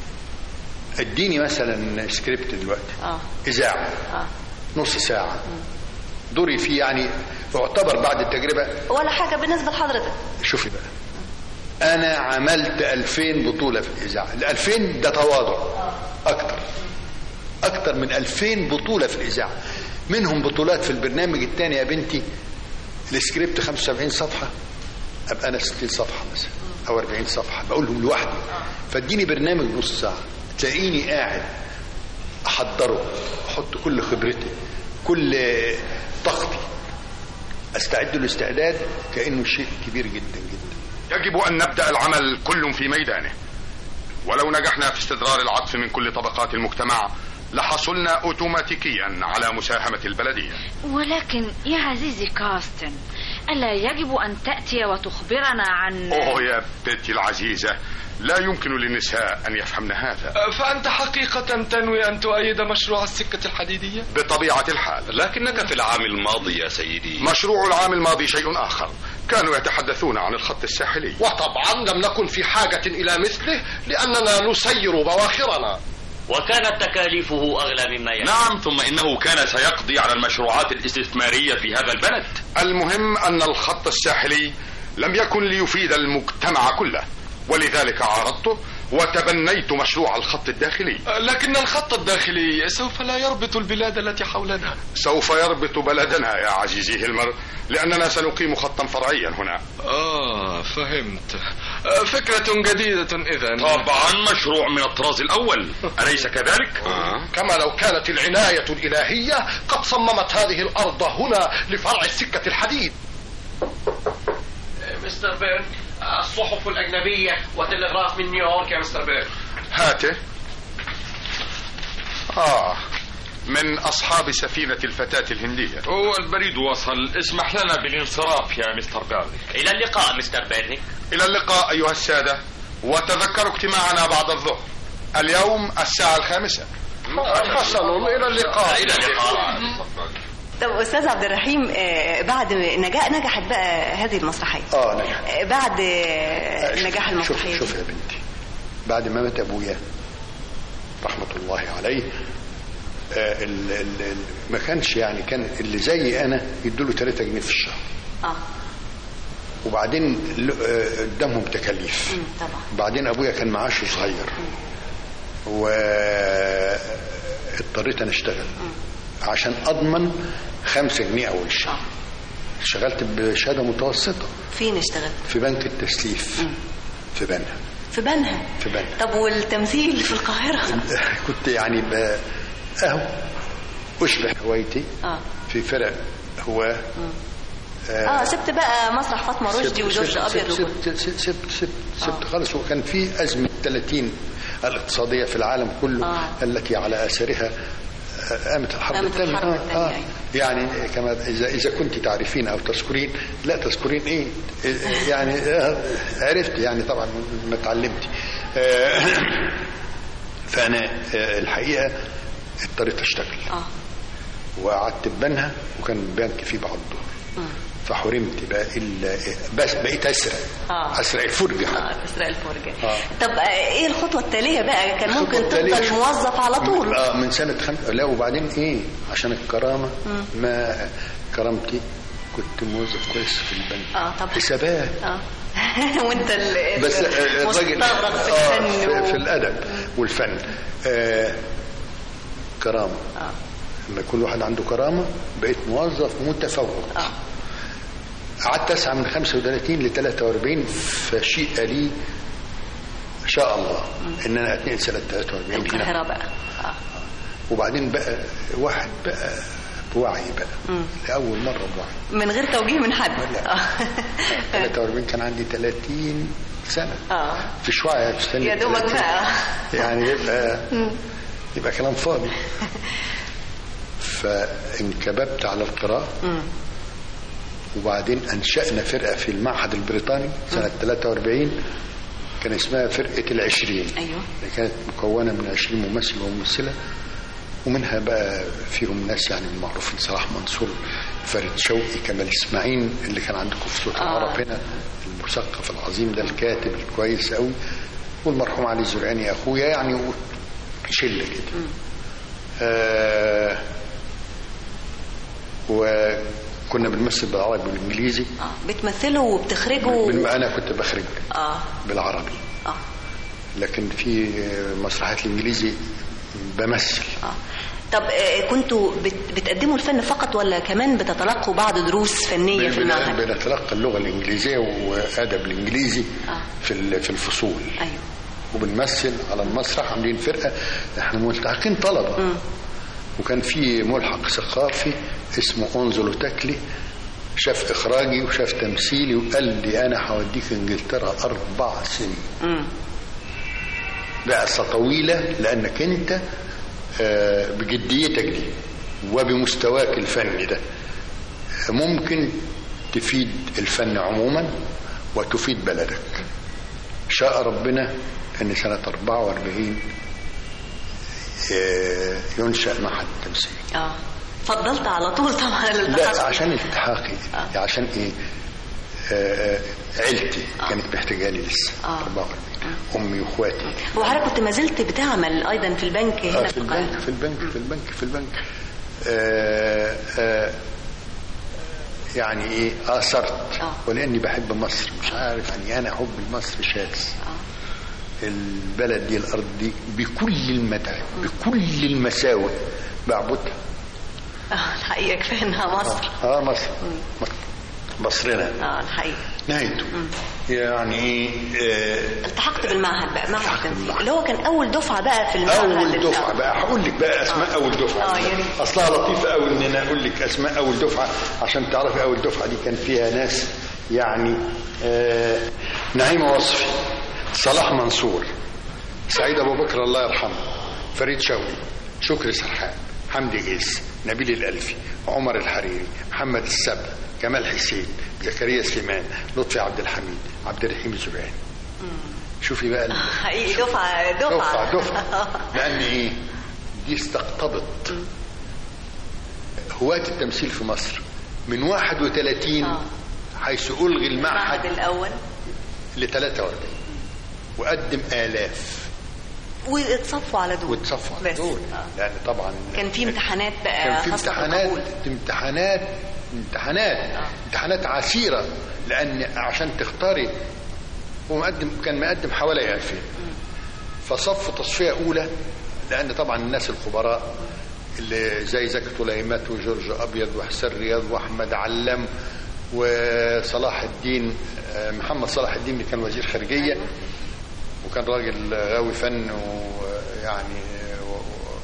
C: اديني مثلا سكريبت دلوقتي
B: اه
C: اذاعه
B: اه
C: نص ساعه دوري فيه يعني يعتبر بعد التجربه
B: ولا حاجة بالنسبة لحضرتك
C: شوفي بقى انا عملت 2000 بطوله في الاذاعه ال 2000 ده تواضع اكتر اكتر من 2000 بطوله في الاذاعه منهم بطولات في البرنامج الثاني يا بنتي السكريبت 75 صفحه ابقى انا 60 صفحه مثلا او 40 صفحه بقولهم لوحدي فاديني برنامج نص ساعه تلاقيني قاعد احضره احط كل خبرتي كل طاقتي استعد له استعداد كانه شيء كبير جدا جدا
D: يجب أن نبدأ العمل كل في ميدانه ولو نجحنا في استدرار العطف من كل طبقات المجتمع لحصلنا أوتوماتيكيا على مساهمة البلدية
E: ولكن يا عزيزي كاستن ألا يجب أن تأتي وتخبرنا عن
D: أوه يا بنتي العزيزة لا يمكن للنساء أن يفهمن هذا
F: فأنت حقيقة تنوي أن تؤيد مشروع السكة الحديدية؟
D: بطبيعة الحال
G: لكنك في العام الماضي يا سيدي
D: مشروع العام الماضي شيء آخر كانوا يتحدثون عن الخط الساحلي
H: وطبعا لم نكن في حاجة إلى مثله لأننا نسير بواخرنا
G: وكانت تكاليفه أغلى مما يجب
I: نعم ثم إنه كان سيقضي على المشروعات الاستثمارية في هذا البلد
D: المهم أن الخط الساحلي لم يكن ليفيد المجتمع كله ولذلك عارضته وتبنيت مشروع الخط الداخلي
F: لكن الخط الداخلي سوف لا يربط البلاد التي حولنا
D: سوف يربط بلدنا يا عزيزي هيلمر لأننا سنقيم خطا فرعيا هنا
F: آه فهمت آه، فكرة جديدة إذا
I: طبعا مشروع من الطراز الأول أليس كذلك؟
H: كما لو كانت العناية الإلهية قد صممت هذه الأرض هنا لفرع السكة الحديد
J: مستر بيرن الصحف الأجنبية وتلغراف من نيويورك يا مستر بيرن
D: هاته آه من أصحاب سفينة الفتاة الهندية
I: هو البريد وصل اسمح لنا بالانصراف يا مستر بيرني
G: إلى اللقاء مستر بيرنيك
D: إلى اللقاء أيها السادة وتذكروا اجتماعنا بعد الظهر اليوم الساعة الخامسة
H: حسن إلى اللقاء
G: إلى اللقاء
B: طب أستاذ عبد الرحيم آه، بعد نجاح نجحت بقى هذه المسرحية
C: اه نجح
B: آه، بعد آه، نجاح المسرحية
C: شوف شوف
B: دي.
C: يا بنتي بعد ما مات ابويا رحمه الله عليه آه ال ال ال ما كانش يعني كان اللي زي انا يدوا له 3 جنيه في الشهر
B: اه
C: وبعدين ل- آه، قدامهم تكاليف
B: مم، طبعا
C: بعدين ابويا كان معاشه صغير واضطريت انا اشتغل عشان اضمن خمسة جنيه اول شهر اشتغلت بشهاده متوسطه
B: فين اشتغلت
C: في بنك التسليف في بنها
B: في بنها
C: في بنها
B: طب والتمثيل في القاهرة
C: كنت يعني ب- اهو اشبه هوايتي
B: اه
C: في فرق هو
B: اه سبت بقى مسرح فاطمة رشدي وجورج ابيض وكل
C: سبت سبت سبت, سبت, سبت خالص وكان في أزمة 30 الاقتصادية في العالم كله
B: آه.
C: التي على أثرها آه، قامت الحرب
B: قامت
C: الثانية
B: الحرب
C: آه،
B: الثانية،
C: آه.
B: أيوة.
C: يعني كما إذا إذا كنت تعرفين أو تذكرين لا تذكرين إيه إيه، يعني آه، عرفت يعني طبعا ما اتعلمت آه، فأنا آه، الحقيقة اضطريت أشتغل
B: اه
C: وقعدت ببنها وكان البنك فيه بعض الدور فحرمت بقى إلا بس بقيت اسرق
B: آه.
C: اسرق الفرجه
B: اه
C: حتى
B: تسرق الفرجة
C: آه.
B: طب آه، ايه الخطوة التالية بقى كان ممكن
C: الخطوة التالية
B: تفضل
C: شو-
B: موظف على طول
C: اه من سنه خم... لا وبعدين ايه عشان الكرامه ما كرامتي كنت موظف كويس في البنك
B: اه طب
C: حسابات
B: اه وانت ال-
C: بس آه، الراجل
B: مستغرق في
C: آه
B: الفن
C: في,
B: و-
C: في الادب والفن آه كرامه
B: آه.
C: لما يكون واحد عنده كرامه بقيت موظف متفوق
B: اه
C: قعدت اسعى من 35 ل 43 فشيء لي شاء الله ان انا اتنقل سنه 43 هنا
B: القاهرة بقى اه
C: وبعدين بقى واحد بقى بوعي بقى لاول مره بوعي
B: من غير توجيه من حد
C: لا.
B: اه
C: 43 كان عندي 30 سنه
B: اه
C: في شويه تستنى
B: يا دوبك
C: 30.
B: بقى
C: يعني يبقى يبقى كلام فاضي فانكببت على القراءه وبعدين انشانا فرقه في المعهد البريطاني سنه 43 كان اسمها فرقه العشرين
B: ايوه
C: اللي كانت مكونه من 20 ممثل وممثله ومنها بقى فيهم ناس يعني من معروفين صلاح منصور فريد شوقي كمال اسماعيل اللي كان عندكم في صوت العرب هنا المثقف العظيم ده الكاتب الكويس قوي والمرحوم علي الزرعاني اخويا يعني شله كده آه وكنا بنمثل بالعربي والانجليزي
B: اه بتمثلوا وبتخرجوا
C: بن- انا كنت بخرج
B: اه
C: بالعربي
B: اه
C: لكن في مسرحيات الانجليزي بمثل
B: اه طب آه، كنتوا بت- بتقدموا الفن فقط ولا كمان بتتلقوا بعض دروس فنية في
C: بن-
B: المعهد؟
C: بنتلقى اللغه الانجليزيه وادب الانجليزي
B: آه.
C: في ال- في الفصول
B: ايوه
C: وبنمثل على المسرح عاملين فرقه احنا ملتحقين طلبه وكان في ملحق ثقافي اسمه انزلو تاكلي شاف اخراجي وشاف تمثيلي وقال لي انا هوديك انجلترا اربع سنين
B: امم
C: بعثه طويله لانك انت آه، بجديتك دي وبمستواك الفني ده ممكن تفيد الفن عموما وتفيد بلدك شاء ربنا ان سنه 44 آه، ينشا معهد التمثيل
B: اه فضلت على طول طبعا
C: لا
B: الالتحاق
C: عشان التحاقي
B: آه.
C: عشان ايه آه، آه، عيلتي كانت محتاجاني لسه
B: آه.
C: 44 امي واخواتي
B: وحضرتك كنت ما زلت بتعمل ايضا في البنك هنا
C: آه،
B: في
C: في البنك
B: القاهرة
C: في البنك في البنك في البنك آه، آه، يعني ايه اثرت
B: آه.
C: ولاني بحب مصر مش عارف يعني انا حب لمصر شاذ البلد دي الارض دي بكل المتاعب بكل المساوئ بعبدها
B: اه الحقيقة كفاية انها مصر
C: اه مصر مصرنا
B: اه الحقيقة
C: نهايته يعني ايه آه،
B: التحقت بالمعهد بقى معهد
C: التحقت
B: التمثيل
C: بالمعهد.
B: اللي هو كان اول دفعة بقى في المعهد
C: اول
B: بتاع-
C: دفعه بقى هقول لك بقى اسماء اول دفعه
B: آه، يا ريت.
C: اصلها لطيفه قوي ان انا اقول لك اسماء اول دفعه عشان تعرفي اول دفعه دي كان فيها ناس يعني آه نعيمه وصفي صلاح منصور سعيد ابو بكر الله يرحمه فريد شوقي شكري سرحان حمدي قيس نبيل الالفي عمر الحريري محمد السبع كمال حسين زكريا سليمان لطفي عبد الحميد عبد الرحيم الزبيان شوفي بقى ال-
B: حقيقي دفعة دفعة
C: دفعة دفعة لأن إيه دي استقطبت هواة التمثيل في مصر من 31
B: آه.
C: حيث ألغي
B: المعهد
C: المعهد
B: الأول
C: ل 43 وقدم آلاف
B: واتصفوا على دول
C: واتصفوا على
B: بس.
C: دول
B: آه.
C: لأن طبعا
B: كان في امتحانات بقى
C: كان في
B: خاصة
C: امتحانات
B: بالقبول.
C: امتحانات امتحانات امتحانات عسيرة لأن عشان تختاري هو مقدم كان مقدم حوالي 2000 فصف تصفية أولى لأن طبعا الناس الخبراء اللي زي زكي طليمات وجورج ابيض وحسين رياض واحمد علام وصلاح الدين آه، محمد صلاح الدين اللي كان وزير خارجيه وكان راجل غاوي فن ويعني و- و-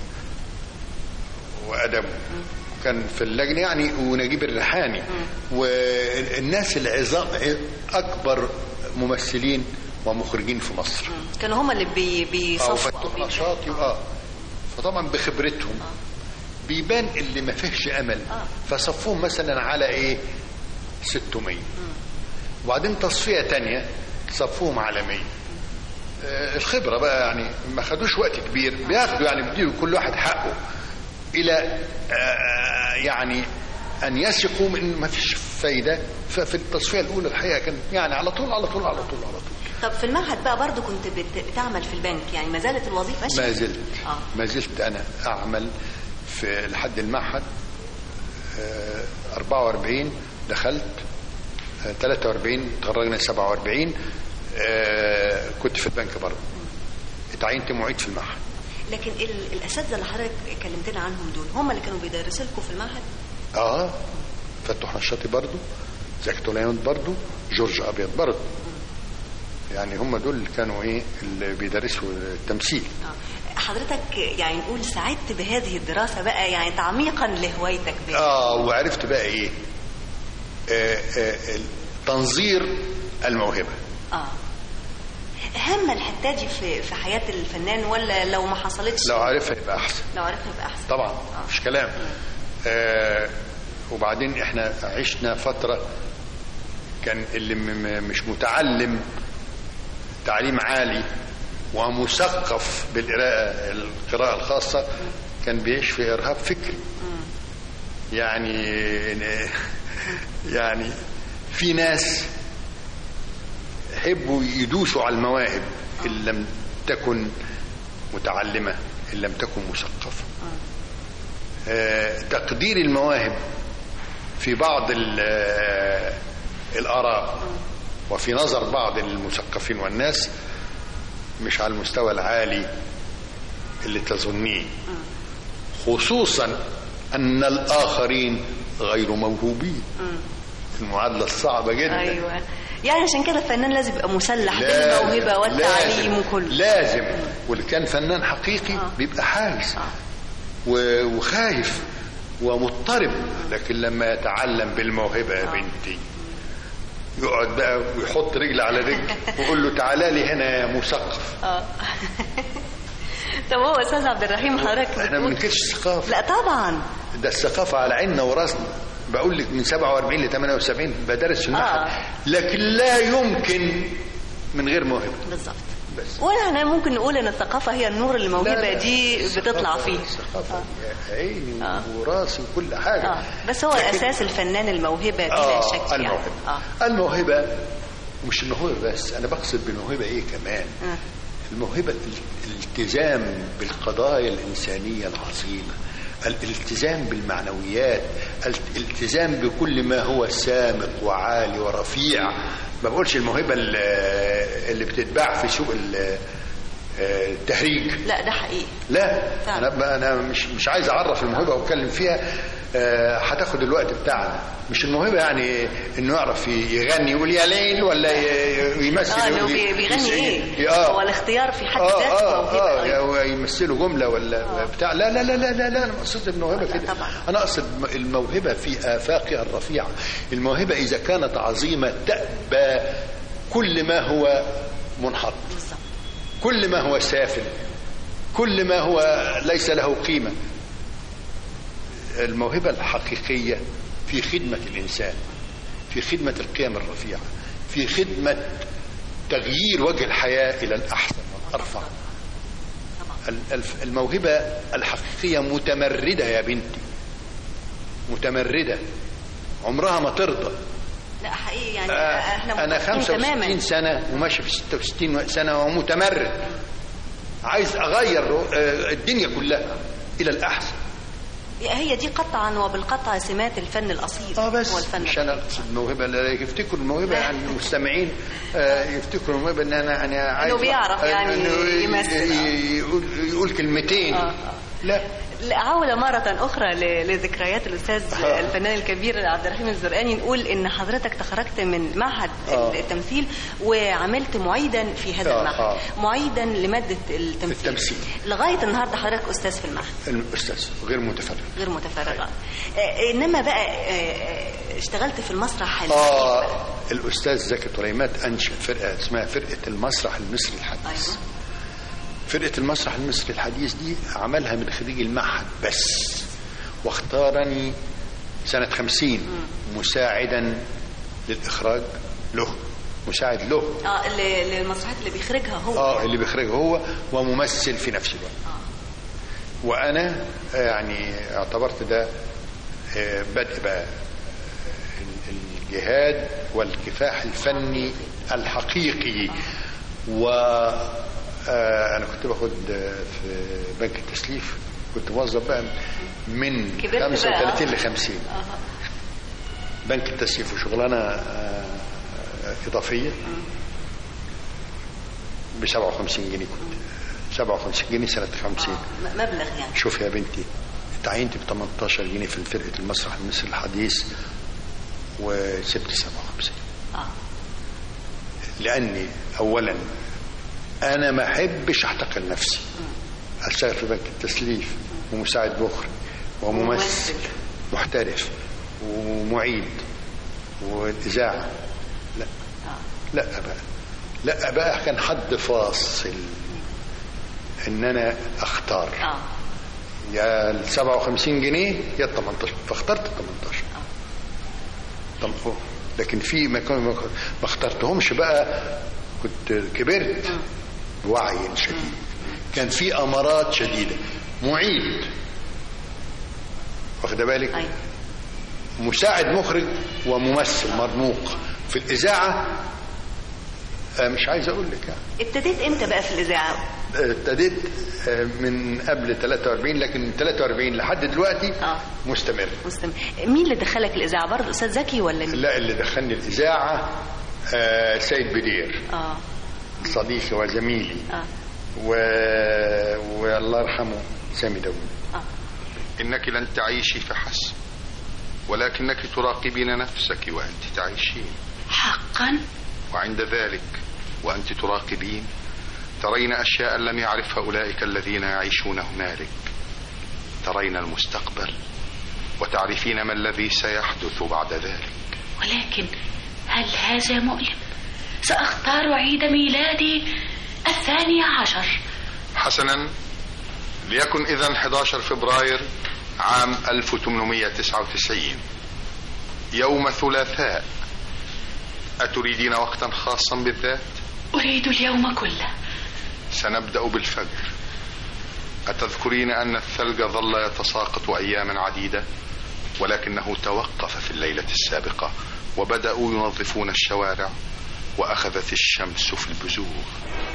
C: وادب كان في اللجنه يعني ونجيب الريحاني والناس العظام اكبر ممثلين ومخرجين في مصر
B: كانوا هم اللي بي
C: اه
B: بيصفوا
C: وفتوح نشاطي اه فطبعا بخبرتهم بيبان اللي ما فيهش امل فصفوهم مثلا على ايه 600 وبعدين تصفيه تانية صفوهم على 100 آه، الخبره بقى يعني ما خدوش وقت كبير بياخدوا يعني بيديله كل واحد حقه الى آه، يعني ان يثقوا من ما فيش فايده ففي التصفيه الاولى الحقيقه كان يعني على طول على طول على طول على طول
B: طب في المعهد بقى برضو كنت بت- بتعمل في البنك يعني ما زالت الوظيفه ماشيه
C: ما زلت
B: اه
C: ما زلت انا اعمل في لحد المعهد آه، 44 دخلت آه، 43 تخرجنا 47 آه، كنت في البنك برضه اتعينت معيد في المعهد
B: لكن ال- الاساتذه اللي حضرتك كلمتنا عنهم دول هم اللي كانوا بيدرسوا لكم في المعهد
C: اه فتوح نشاطي برضه زكي طليان برضه جورج ابيض برضه يعني هم دول اللي كانوا ايه اللي بيدرسوا التمثيل
B: آه. حضرتك يعني نقول سعدت بهذه الدراسه بقى يعني تعميقا لهوايتك بها
C: اه وعرفت بقى ايه آه آه تنظير الموهبه
B: اه هم الحته دي في في حياه الفنان ولا لو ما حصلتش
C: لو عرفها يبقى احسن
B: لو عرفها يبقى احسن
C: طبعا مش كلام آه وبعدين احنا عشنا فتره كان اللي م- م- مش متعلم تعليم عالي ومثقف بالقراءه القراءه الخاصه كان بيعيش في ارهاب فكري يعني يعني في ناس يحبوا يدوسوا على المواهب ان لم تكن متعلمه ان لم تكن مثقفه آه، تقدير المواهب في بعض ال- آه، الآراء وفي نظر بعض المثقفين والناس مش على المستوى العالي اللي تظنيه خصوصا أن الآخرين غير موهوبين المعادلة الصعبة جدا
B: ايوه يعني عشان كده الفنان لازم يبقى مسلح بالموهبه والتعليم
C: لازم
B: وكله
C: لازم واللي كان فنان حقيقي
B: آه.
C: بيبقى حارس و- وخايف ومضطرب لكن لما يتعلم بالموهبة يا بنتي يقعد بقى ويحط رجل على رجل ويقول له تعالى لي هنا يا مثقف
B: اه طب هو استاذ عبد الرحيم حضرتك
C: احنا ما
B: بتقول
C: بننكرش الثقافة
B: لا طبعا
C: ده الثقافة على عيننا وراسنا بقول لك من 47 ل 78 بدرس في المعهد
B: آه.
C: لكن لا يمكن من غير موهبة
B: بالظبط
C: بس
B: واحنا ممكن نقول ان الثقافه هي النور اللي الموهبه
C: لا، لا،
B: دي بتطلع
C: الثقافة-
B: فيه
C: الثقافة عيني
B: آه.
C: وراسي وكل حاجة
B: اه بس هو
C: لكن-
B: اساس الفنان الموهبه بلا
C: آه
B: شك يعني
C: الموهبة
B: اه
C: الموهبة مش الموهبة بس أنا بقصد بالموهبة إيه كمان
B: آه.
C: الموهبة ال- الالتزام بالقضايا الإنسانية العظيمة الالتزام بالمعنويات الالتزام بكل ما هو سامق وعالي ورفيع ما بقولش الموهبة ال- اللي بتتباع في سوق ال- التهريج
B: لا ده حقيقي
C: لا
B: فعلا.
C: انا انا مش مش عايز اعرف الموهبه واتكلم فيها آه، هتاخد الوقت بتاعنا مش الموهبه يعني انه يعرف يغني يقول يا ليل ولا ي- يمثل
B: اه انه
C: يقول
B: بي- بيغني
C: يس-
B: ايه
C: اه
B: هو الاختيار في حد
C: اه
B: ذاته
C: اه
B: موهبه
C: اه
B: أيضاً.
C: ويمثلوا جمله ولا بتاع لا لا لا لا لا, لا انا اقصد الموهبه
B: لا،
C: كده
B: طبعا.
C: انا اقصد الموهبه في افاقها الرفيعه الموهبه اذا كانت عظيمه تأبى كل ما هو منحط
B: بالظبط
C: كل ما هو سافل كل ما هو ليس له قيمة الموهبة الحقيقية في خدمة الإنسان في خدمة القيم الرفيعة في خدمة تغيير وجه الحياة إلى الأحسن والأرفع ال- الف- الموهبة الحقيقية متمردة يا بنتي متمردة عمرها ما ترضى
B: لا حقيقي يعني
C: آه،
B: احنا
C: انا
B: متفقين
C: 65
B: تماما
C: سنه وماشي في 66 سنه ومتمرد عايز اغير آه، الدنيا كلها الى الاحسن
B: هي دي قطعا وبالقطع سمات الفن الاصيل
C: اه بس
B: هو الفن
C: مش انا اقصد الموهبه لا يفتكروا الموهبه يعني المستمعين آه، يفتكروا الموهبه ان انا انا عايز
B: بيعرف
C: آه،
B: يعني
C: إنه ي-
B: يمثل،
C: ي-
B: آه.
C: يقول يقول كلمتين
B: آه، آه.
C: لا
B: لا عودة مرة أخرى ل- لذكريات الأستاذ الفنان الكبير عبد الرحيم الزرقاني نقول إن حضرتك تخرجت من معهد
C: آه.
B: التمثيل وعملت معيدا في هذا
C: آه،
B: المعهد
C: آه.
B: معيدا لمادة التمثيل
C: التمثيل.
B: لغاية النهاردة حضرتك أستاذ في المعهد
C: الأستاذ غير متفرغ
B: غير متفرغة آه، إنما بقى آه، آه، اشتغلت في المسرح ال-
C: آه الأستاذ زكي طليمات أنشأ فرقة اسمها فرقة المسرح المصري الحديث
B: أيوة.
C: فرقة المسرح المصري الحديث دي عملها من خريج المعهد بس واختارني سنة خمسين مساعدا للإخراج له مساعد له
B: اه ل- للمسرحيات اللي بيخرجها هو
C: اه اللي بيخرجها هو وممثل في نفس الوقت وانا آه، يعني اعتبرت ده آه، بدء بقى ال- الجهاد والكفاح الفني الحقيقي و آه، انا كنت باخد آه، في بنك التسليف كنت موظف بقى من
B: كبرت بقى.
C: 35 ل 50 بنك التسليف وشغلانه آه، اضافيه ب 57 جنيه كنت 57 جنيه سنه 50
B: م- مبلغ يعني
C: شوف يا بنتي اتعينت ب 18 جنيه في فرقه المسرح المصري الحديث وسبت 57
B: اه
C: لاني اولا انا ما احبش احتقر نفسي اشتغل في بنك التسليف ومساعد مخرج وممثل محترف ومعيد واذاعه لا لا بقى لا بقى كان حد فاصل ان انا اختار
B: اه
C: يا ال 57 جنيه يا ال 18 فاخترت ال 18 طب هو- لكن في ما كان- ما اخترتهمش بقى كنت كبرت بوعي شديد كان في امارات شديده معيد واخد بالك
B: ايوه
C: مساعد مخرج وممثل مرموق في الاذاعه آه، مش عايز اقول لك يعني
B: ابتديت امتى بقى في الاذاعه
C: ابتديت آه، من قبل 43 لكن من 43 لحد دلوقتي
B: اه
C: مستمر
B: مستمع مين اللي دخلك الاذاعه برضه استاذ زكي ولا مين
C: لا اللي دخلني الاذاعه آه، سيد بدير
B: اه
C: صديقي وزميلي
B: اه
C: و... والله يرحمه سامي داوود
B: اه
D: إنك لن تعيشي فحسب ولكنك تراقبين نفسك وأنت تعيشين
E: حقا
D: وعند ذلك وأنت تراقبين ترين أشياء لم يعرفها أولئك الذين يعيشون هنالك ترين المستقبل وتعرفين ما الذي سيحدث بعد ذلك
E: ولكن هل هذا مؤلم سأختار عيد ميلادي الثاني عشر
D: حسنا ليكن إذا 11 فبراير عام 1899 يوم ثلاثاء أتريدين وقتا خاصا بالذات
E: أريد اليوم كله
D: سنبدأ بالفجر أتذكرين أن الثلج ظل يتساقط أياما عديدة ولكنه توقف في الليلة السابقة وبدأوا ينظفون الشوارع وأخذت الشمس في البزوغ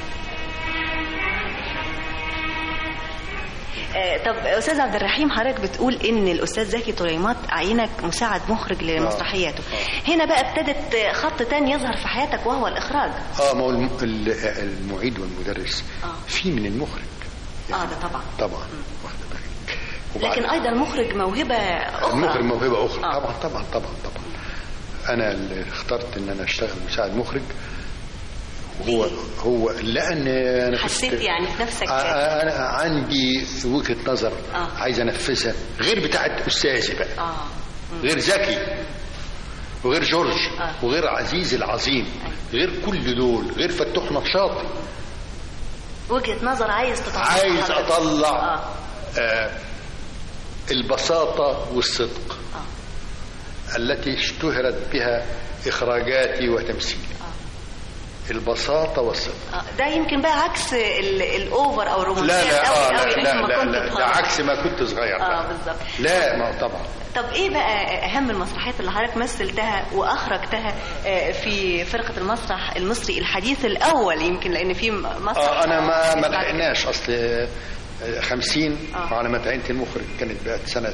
B: آه، طب استاذ عبد الرحيم حضرتك بتقول ان الاستاذ زكي طليمات عينك مساعد مخرج لمسرحياته هنا بقى ابتدت خط تاني يظهر في حياتك وهو الاخراج
C: اه ما هو الم- ال- المعيد والمدرس
B: آه.
C: في من المخرج
B: اه ده طبعا
C: طبعا واخد بالك وبعد-
B: لكن ايضا المخرج موهبه اخرى
C: المخرج موهبه اخرى
B: آه.
C: طبعا طبعا طبعا طبعا انا اللي اخترت ان انا اشتغل مساعد مخرج هو هو لان انا كنت-
B: حسيت يعني في نفسك
C: آه، آه، انا عندي وجهه نظر
B: آه.
C: عايز انفذها غير بتاعت استاذي بقى
B: اه
C: غير ذكي وغير جورج
B: آه.
C: وغير عزيز العظيم غير كل دول غير فتوح نشاطي
B: وجهه نظر عايز تطلع
C: عايز اطلع
B: اه
C: آه البساطه والصدق
B: آه.
C: التي اشتهرت بها اخراجاتي وتمثيلي البساطه والصدق
B: آه، ده يمكن بقى عكس ال- الاوفر او
C: لا
B: الرومانسيه
C: لا آه
B: قوي
C: لا
B: قوي
C: لا
B: لما
C: لا,
B: كنت
C: لا,
B: بتهرب.
C: لا عكس ما كنت صغير
B: اه
C: بقى.
B: بالظبط
C: لا ما هو طبعا
B: طب ايه بقى اهم المسرحيات اللي حضرتك مثلتها واخرجتها آه، في فرقه المسرح المصري الحديث الاول يمكن لان في مسرح
C: اه انا ما ما
B: بعد-
C: لحقناش اصل آه، 50
B: آه.
C: وانا ما تعينت المخرج كانت بقت سنه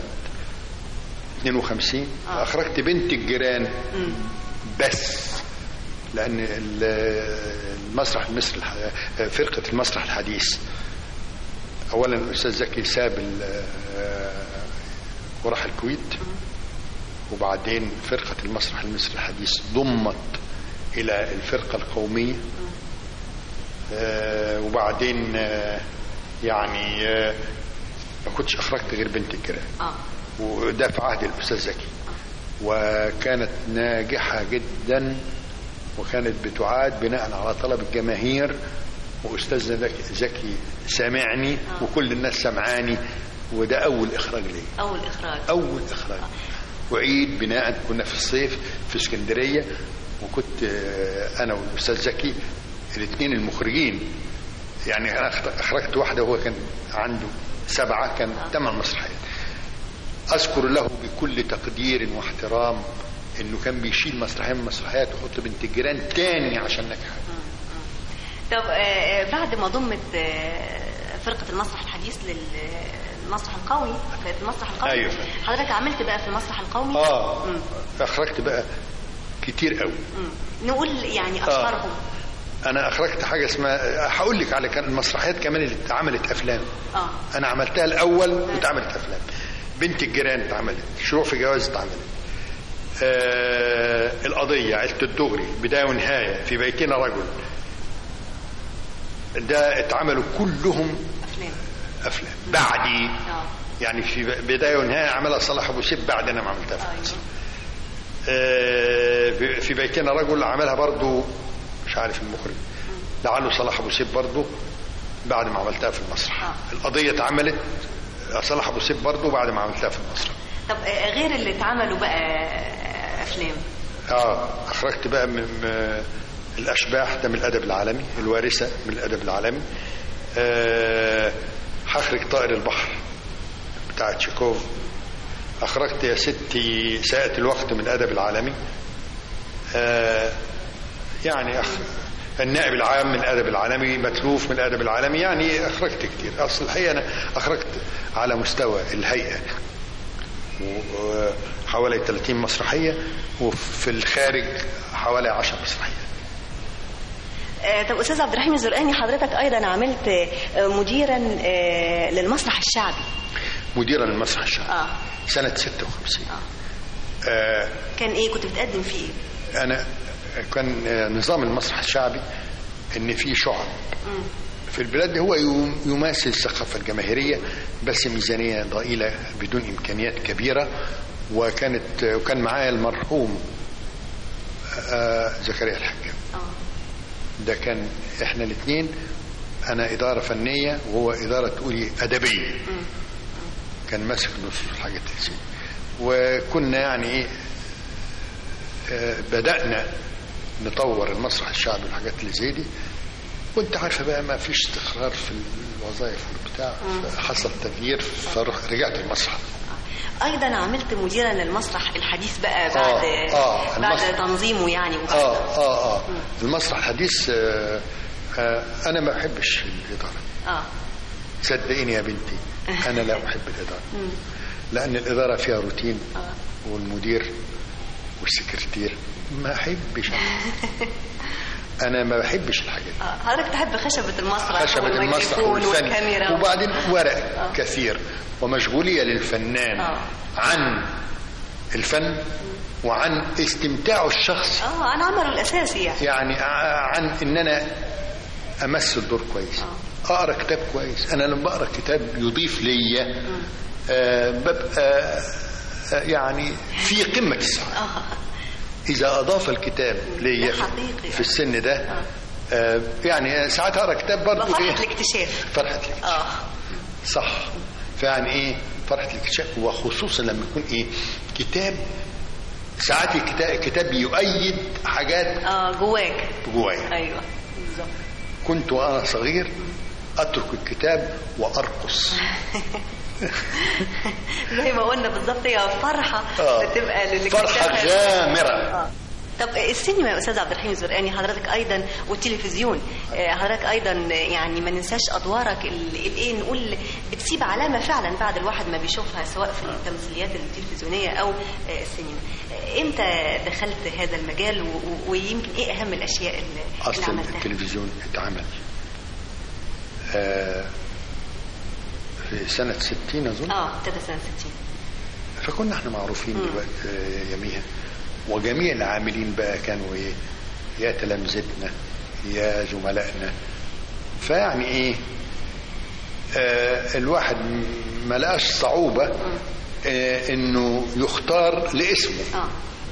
C: 52
B: آه.
C: اخرجت بنت الجيران
B: مم.
C: بس لان ال- المسرح المصري الح- فرقه المسرح الحديث اولا الاستاذ زكي ساب ال- آه، وراح الكويت وبعدين فرقه المسرح المصري الحديث ضمت الى الفرقه القوميه آه، وبعدين آه، يعني آه، ما كنتش اخرجت غير بنت الجيران
B: اه
C: وده في عهد الاستاذ زكي وكانت ناجحه جدا وكانت بتعاد بناء على طلب الجماهير واستاذنا زكي- زكي سامعني وكل الناس سمعاني وده اول اخراج لي
B: اول اخراج
C: اول اخراج وعيد بناء كنا في الصيف في اسكندريه وكنت آه، انا والاستاذ زكي الاثنين المخرجين يعني انا أخر- اخرجت واحده وهو كان عنده سبعه كان ثمان مسرحيات اذكر له بكل تقدير واحترام انه كان بيشيل مسرحيه من المسرحيات ويحط بنت الجيران تاني عشان نجحت
B: طب آه، بعد ما ضمت آه، فرقة المسرح الحديث للمسرح القومي في المسرح القومي
C: أيوة.
B: حضرتك عملت بقى في المسرح القومي
C: اه
B: مم.
C: اخرجت بقى كتير قوي
B: مم. نقول يعني اشهرهم
C: انا اخرجت حاجه اسمها هقول لك على كان المسرحيات كمان اللي اتعملت افلام
B: اه
C: انا عملتها الاول واتعملت افلام بنت الجيران اتعملت شروع في جواز اتعملت آه القضيه عيله الدغري بدايه ونهايه في بيتنا رجل ده اتعملوا كلهم
B: افلام
C: افلام بعدي
B: اه
C: يعني في بدايه ونهايه عملها صلاح ابو سيف بعد انا ما عملتها في مصر. آه، في بيتنا رجل عملها برضو مش عارف المخرج لعله صلاح ابو سيف برضو بعد ما عملتها في المسرح القضيه اتعملت آه، صلاح ابو سيف برضو بعد ما عملتها في المسرح
B: طب آه، غير اللي اتعملوا بقى آه، افلام
C: اه اخرجت بقى من من الاشباح ده من الادب العالمي الوارثه من الادب العالمي آه، هخرج طائر البحر بتاع تشيكوف اخرجت يا ستي ساءة الوقت من الادب العالمي آه، يعني أخ... النائب العام من الادب العالمي متلوف من الادب العالمي يعني اخرجت كتير اصل الحقيقه انا اخرجت على مستوى الهيئه وحوالي 30 مسرحيه وفي الخارج حوالي 10 مسرحيات
B: آه، طب استاذ عبد الرحيم الزرقاني حضرتك ايضا عملت آه، مديرا آه، للمسرح الشعبي
C: مديرا للمسرح الشعبي
B: اه
C: سنه 56 آه
B: كان ايه كنت بتقدم فيه ايه
C: انا كان آه، نظام المسرح الشعبي ان في شعب
B: مم.
C: في البلاد دي هو يم- يماثل الثقافة الجماهيرية بس ميزانية ضئيلة بدون إمكانيات كبيرة وكانت وكان معايا المرحوم آه، زكريا الحكام ده كان احنا الاثنين انا اداره فنيه وهو اداره تقولي ادبيه كان ماسك نص الحاجات دي وكنا يعني ايه آه، بدانا نطور المسرح الشعبي والحاجات اللي زي دي وانت عارفه بقى ما فيش استقرار في الوظائف والبتاع حصل تغيير فرجعت المسرح
B: ايضا عملت مديرا للمسرح الحديث بقى بعد
C: آه،
B: بعد
C: المسرح.
B: تنظيمه يعني وبعد
C: اه اه اه المسرح الحديث آه آه انا ما بحبش الاداره
B: اه
C: صدقيني يا بنتي انا لا احب الاداره
B: مم.
C: لان الاداره فيها روتين
B: آه.
C: والمدير والسكرتير ما احبش انا ما بحبش الحاجات دي.
B: آه، حضرتك تحب خشبة المسرح
C: خشبة المسرح
B: والميكروفون
C: والفن
B: والكاميرا
C: وبعدين ورق
B: آه.
C: كثير ومشغولية للفنان
B: آه.
C: عن الفن وعن استمتاعه الشخصي
B: اه عن عمله الاساسي يعني
C: يعني ع- عن ان انا امثل دور كويس اقرا كتاب كويس انا لما بقرا كتاب يضيف ليا آه ببقى آه يعني في قمه السعاده
B: اه
C: اذا اضاف الكتاب ليا
B: ده حقيقي.
C: في, في السن ده آه يعني ساعات اقرا كتاب برضه
B: فرحة
C: ايه
B: الاكتشاف
C: فرحه الاكتشاف
B: اه
C: صح فيعني ايه فرحه الاكتشاف وخصوصا لما يكون ايه كتاب ساعات الكتاب الكتاب يؤيد حاجات
B: اه جواك
C: جوايا
B: ايوه بالظبط
C: كنت وانا صغير اترك الكتاب وارقص
B: زي ما قلنا بالظبط هي فرحة
C: آه.
B: بتبقى للي
C: فرحة غامرة.
B: آه. طب السينما يا استاذ عبد الرحيم الزرقاني حضرتك ايضا والتلفزيون آه، حضرتك ايضا يعني ما ننساش ادوارك ال- الايه نقول بتسيب علامه فعلا بعد الواحد ما بيشوفها سواء في التمثيليات التلفزيونيه او آه، السينما آه، امتى دخلت هذا المجال و- و- ويمكن ايه اهم الاشياء اللي, اللي
C: اصل
B: عملتها
C: التلفزيون اتعمل آه في سنة 60 أظن
B: اه ابتدى سنة 60
C: فكنا احنا معروفين دلوقتي آه، يوميها وجميع العاملين بقى كانوا ايه يا تلامذتنا يا زملائنا فيعني ايه آه الواحد م- ما لقاش صعوبة آه انه يختار لاسمه
B: اه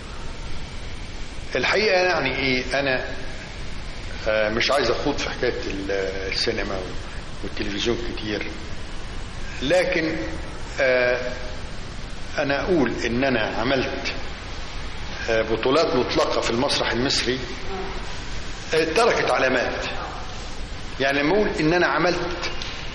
C: الحقيقة يعني ايه انا آه مش عايز اخوض في حكاية ال- السينما والتلفزيون كتير لكن آه انا اقول ان انا عملت آه، بطولات مطلقه في المسرح المصري آه، تركت علامات يعني لما اقول ان انا عملت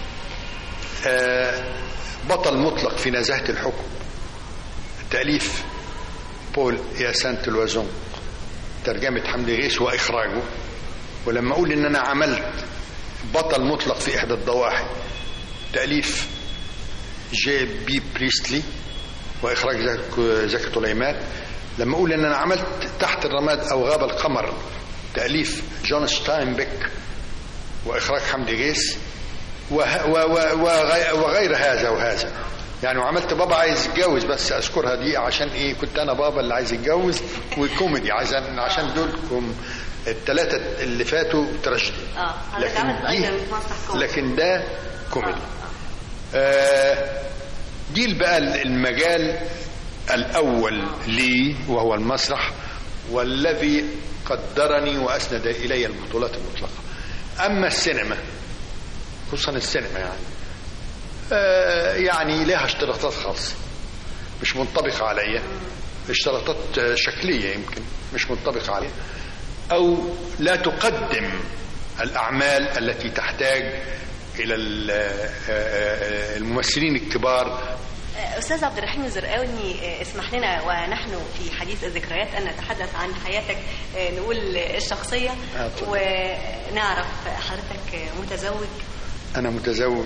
C: آه، بطل مطلق في نزاهه الحكم تاليف بول يا سانت الوازون ترجمه حمدي غيث واخراجه ولما اقول ان انا عملت بطل مطلق في احدى الضواحي تاليف جي بي بريستلي واخراج زك- زكي طليمان لما اقول ان انا عملت تحت الرماد او غاب القمر تاليف جون ستاينبيك واخراج حمدي غيث وه- و- و- وغي- وغير هذا وهذا يعني وعملت بابا عايز يتجوز بس اذكرها دي عشان ايه كنت انا بابا اللي عايز يتجوز وكوميدي عشان عشان دول كوم الثلاثه اللي فاتوا تراجيدي
B: اه حضرتك عملت
C: دي
B: ايضا في مسرح كوميدي
C: لكن ده كوميدي آه دي بقى المجال الأول لي وهو المسرح والذي قدرني وأسند إلي البطولات المطلقة أما السينما خصوصا السينما يعني آه يعني لها اشتراطات خاصة مش منطبقة عليا اشتراطات آه، شكلية يمكن مش منطبقة عليا أو لا تقدم الأعمال التي تحتاج إلى ال- آه، آه، الممثلين الكبار
B: أستاذ عبد الرحيم الزرقاوي اسمح لنا ونحن في حديث الذكريات أن نتحدث عن حياتك آه، نقول الشخصية
C: آه، اتفضل.
B: ونعرف حضرتك متزوج
C: أنا متزوج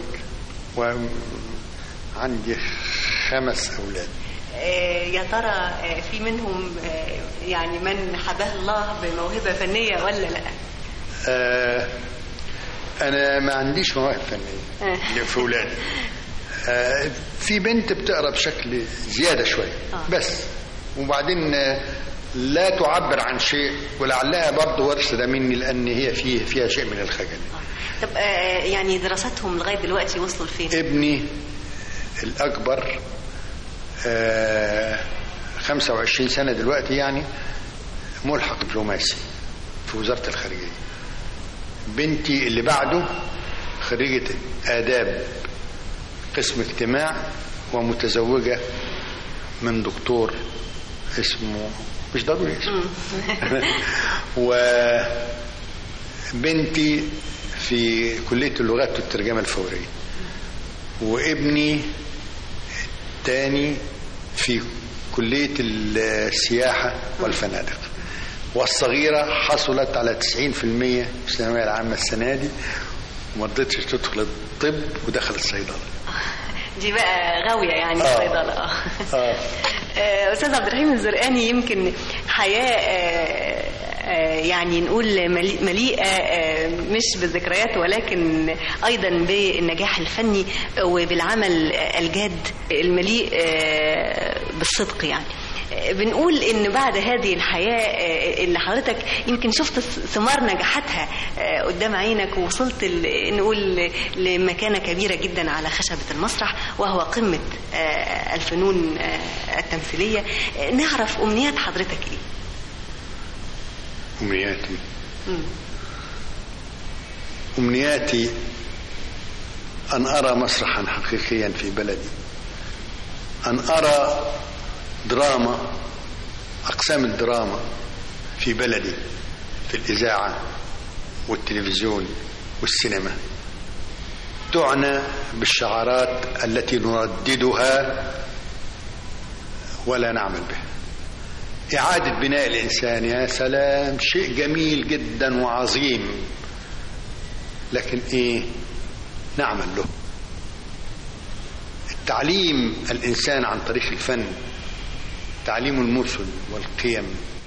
C: وعندي خمس أولاد
B: آه، يا ترى آه، في منهم آه، يعني من حباه الله بموهبة فنية ولا لا؟
C: آه، أنا ما عنديش مواهب فنية
B: آه.
C: في أولادي آه، في بنت بتقرا بشكل زيادة شوية
B: آه.
C: بس وبعدين آه، لا تعبر عن شيء ولعلها برضه ورثة ده مني لأن هي فيه فيها شيء من الخجل
B: طب آه، يعني دراستهم لغاية دلوقتي وصلوا لفين؟
C: ابني الأكبر آه 25 سنة دلوقتي يعني ملحق دبلوماسي في وزارة الخارجية بنتي اللي بعده خريجة آداب قسم اجتماع ومتزوجة من دكتور اسمه مش ضروري اسمه وبنتي في كلية اللغات والترجمة الفورية وابني الثاني في كلية السياحة والفنادق والصغيرة حصلت على 90% في الثانوية العامة السنة دي وما رضتش تدخل الطب ودخلت الصيدلة
B: دي بقى غاوية يعني
C: آه.
B: الصيدلة آه.
C: آه.
B: آه، أستاذ عبد الرحيم الزرقاني يمكن حياة آه، آه، يعني نقول ملي- مليئة آه، مش بالذكريات ولكن أيضا بالنجاح الفني وبالعمل الجاد المليء آه، بالصدق يعني آه، بنقول ان بعد هذه الحياه آه، اللي حضرتك يمكن شفت ثمار نجاحاتها آه، قدام عينك ووصلت ل- نقول لمكانه كبيره جدا على خشبه المسرح وهو قمه آه، الفنون آه، التمثيليه آه، نعرف امنيات حضرتك ايه؟
C: أمنياتي
B: مم.
C: أمنياتي أن أرى مسرحا حقيقيا في بلدي أن أرى دراما أقسام الدراما في بلدي في الإذاعة والتلفزيون والسينما تعنى بالشعارات التي نرددها ولا نعمل بها إعادة بناء الإنسان يا سلام شيء جميل جدا وعظيم لكن إيه نعمل له تعليم الإنسان عن طريق الفن تعليم المثل والقيم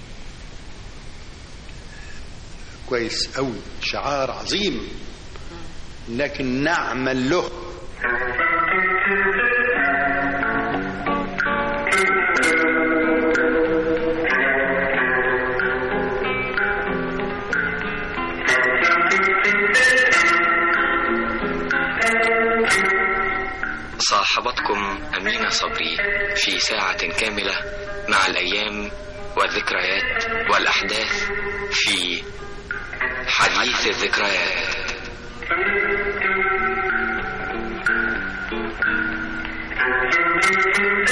C: كويس أوي شعار عظيم لكن نعمل له
A: صاحبتكم أمينة صبري في ساعة كاملة مع الأيام والذكريات والأحداث في حديث الذكريات
K: Thank you.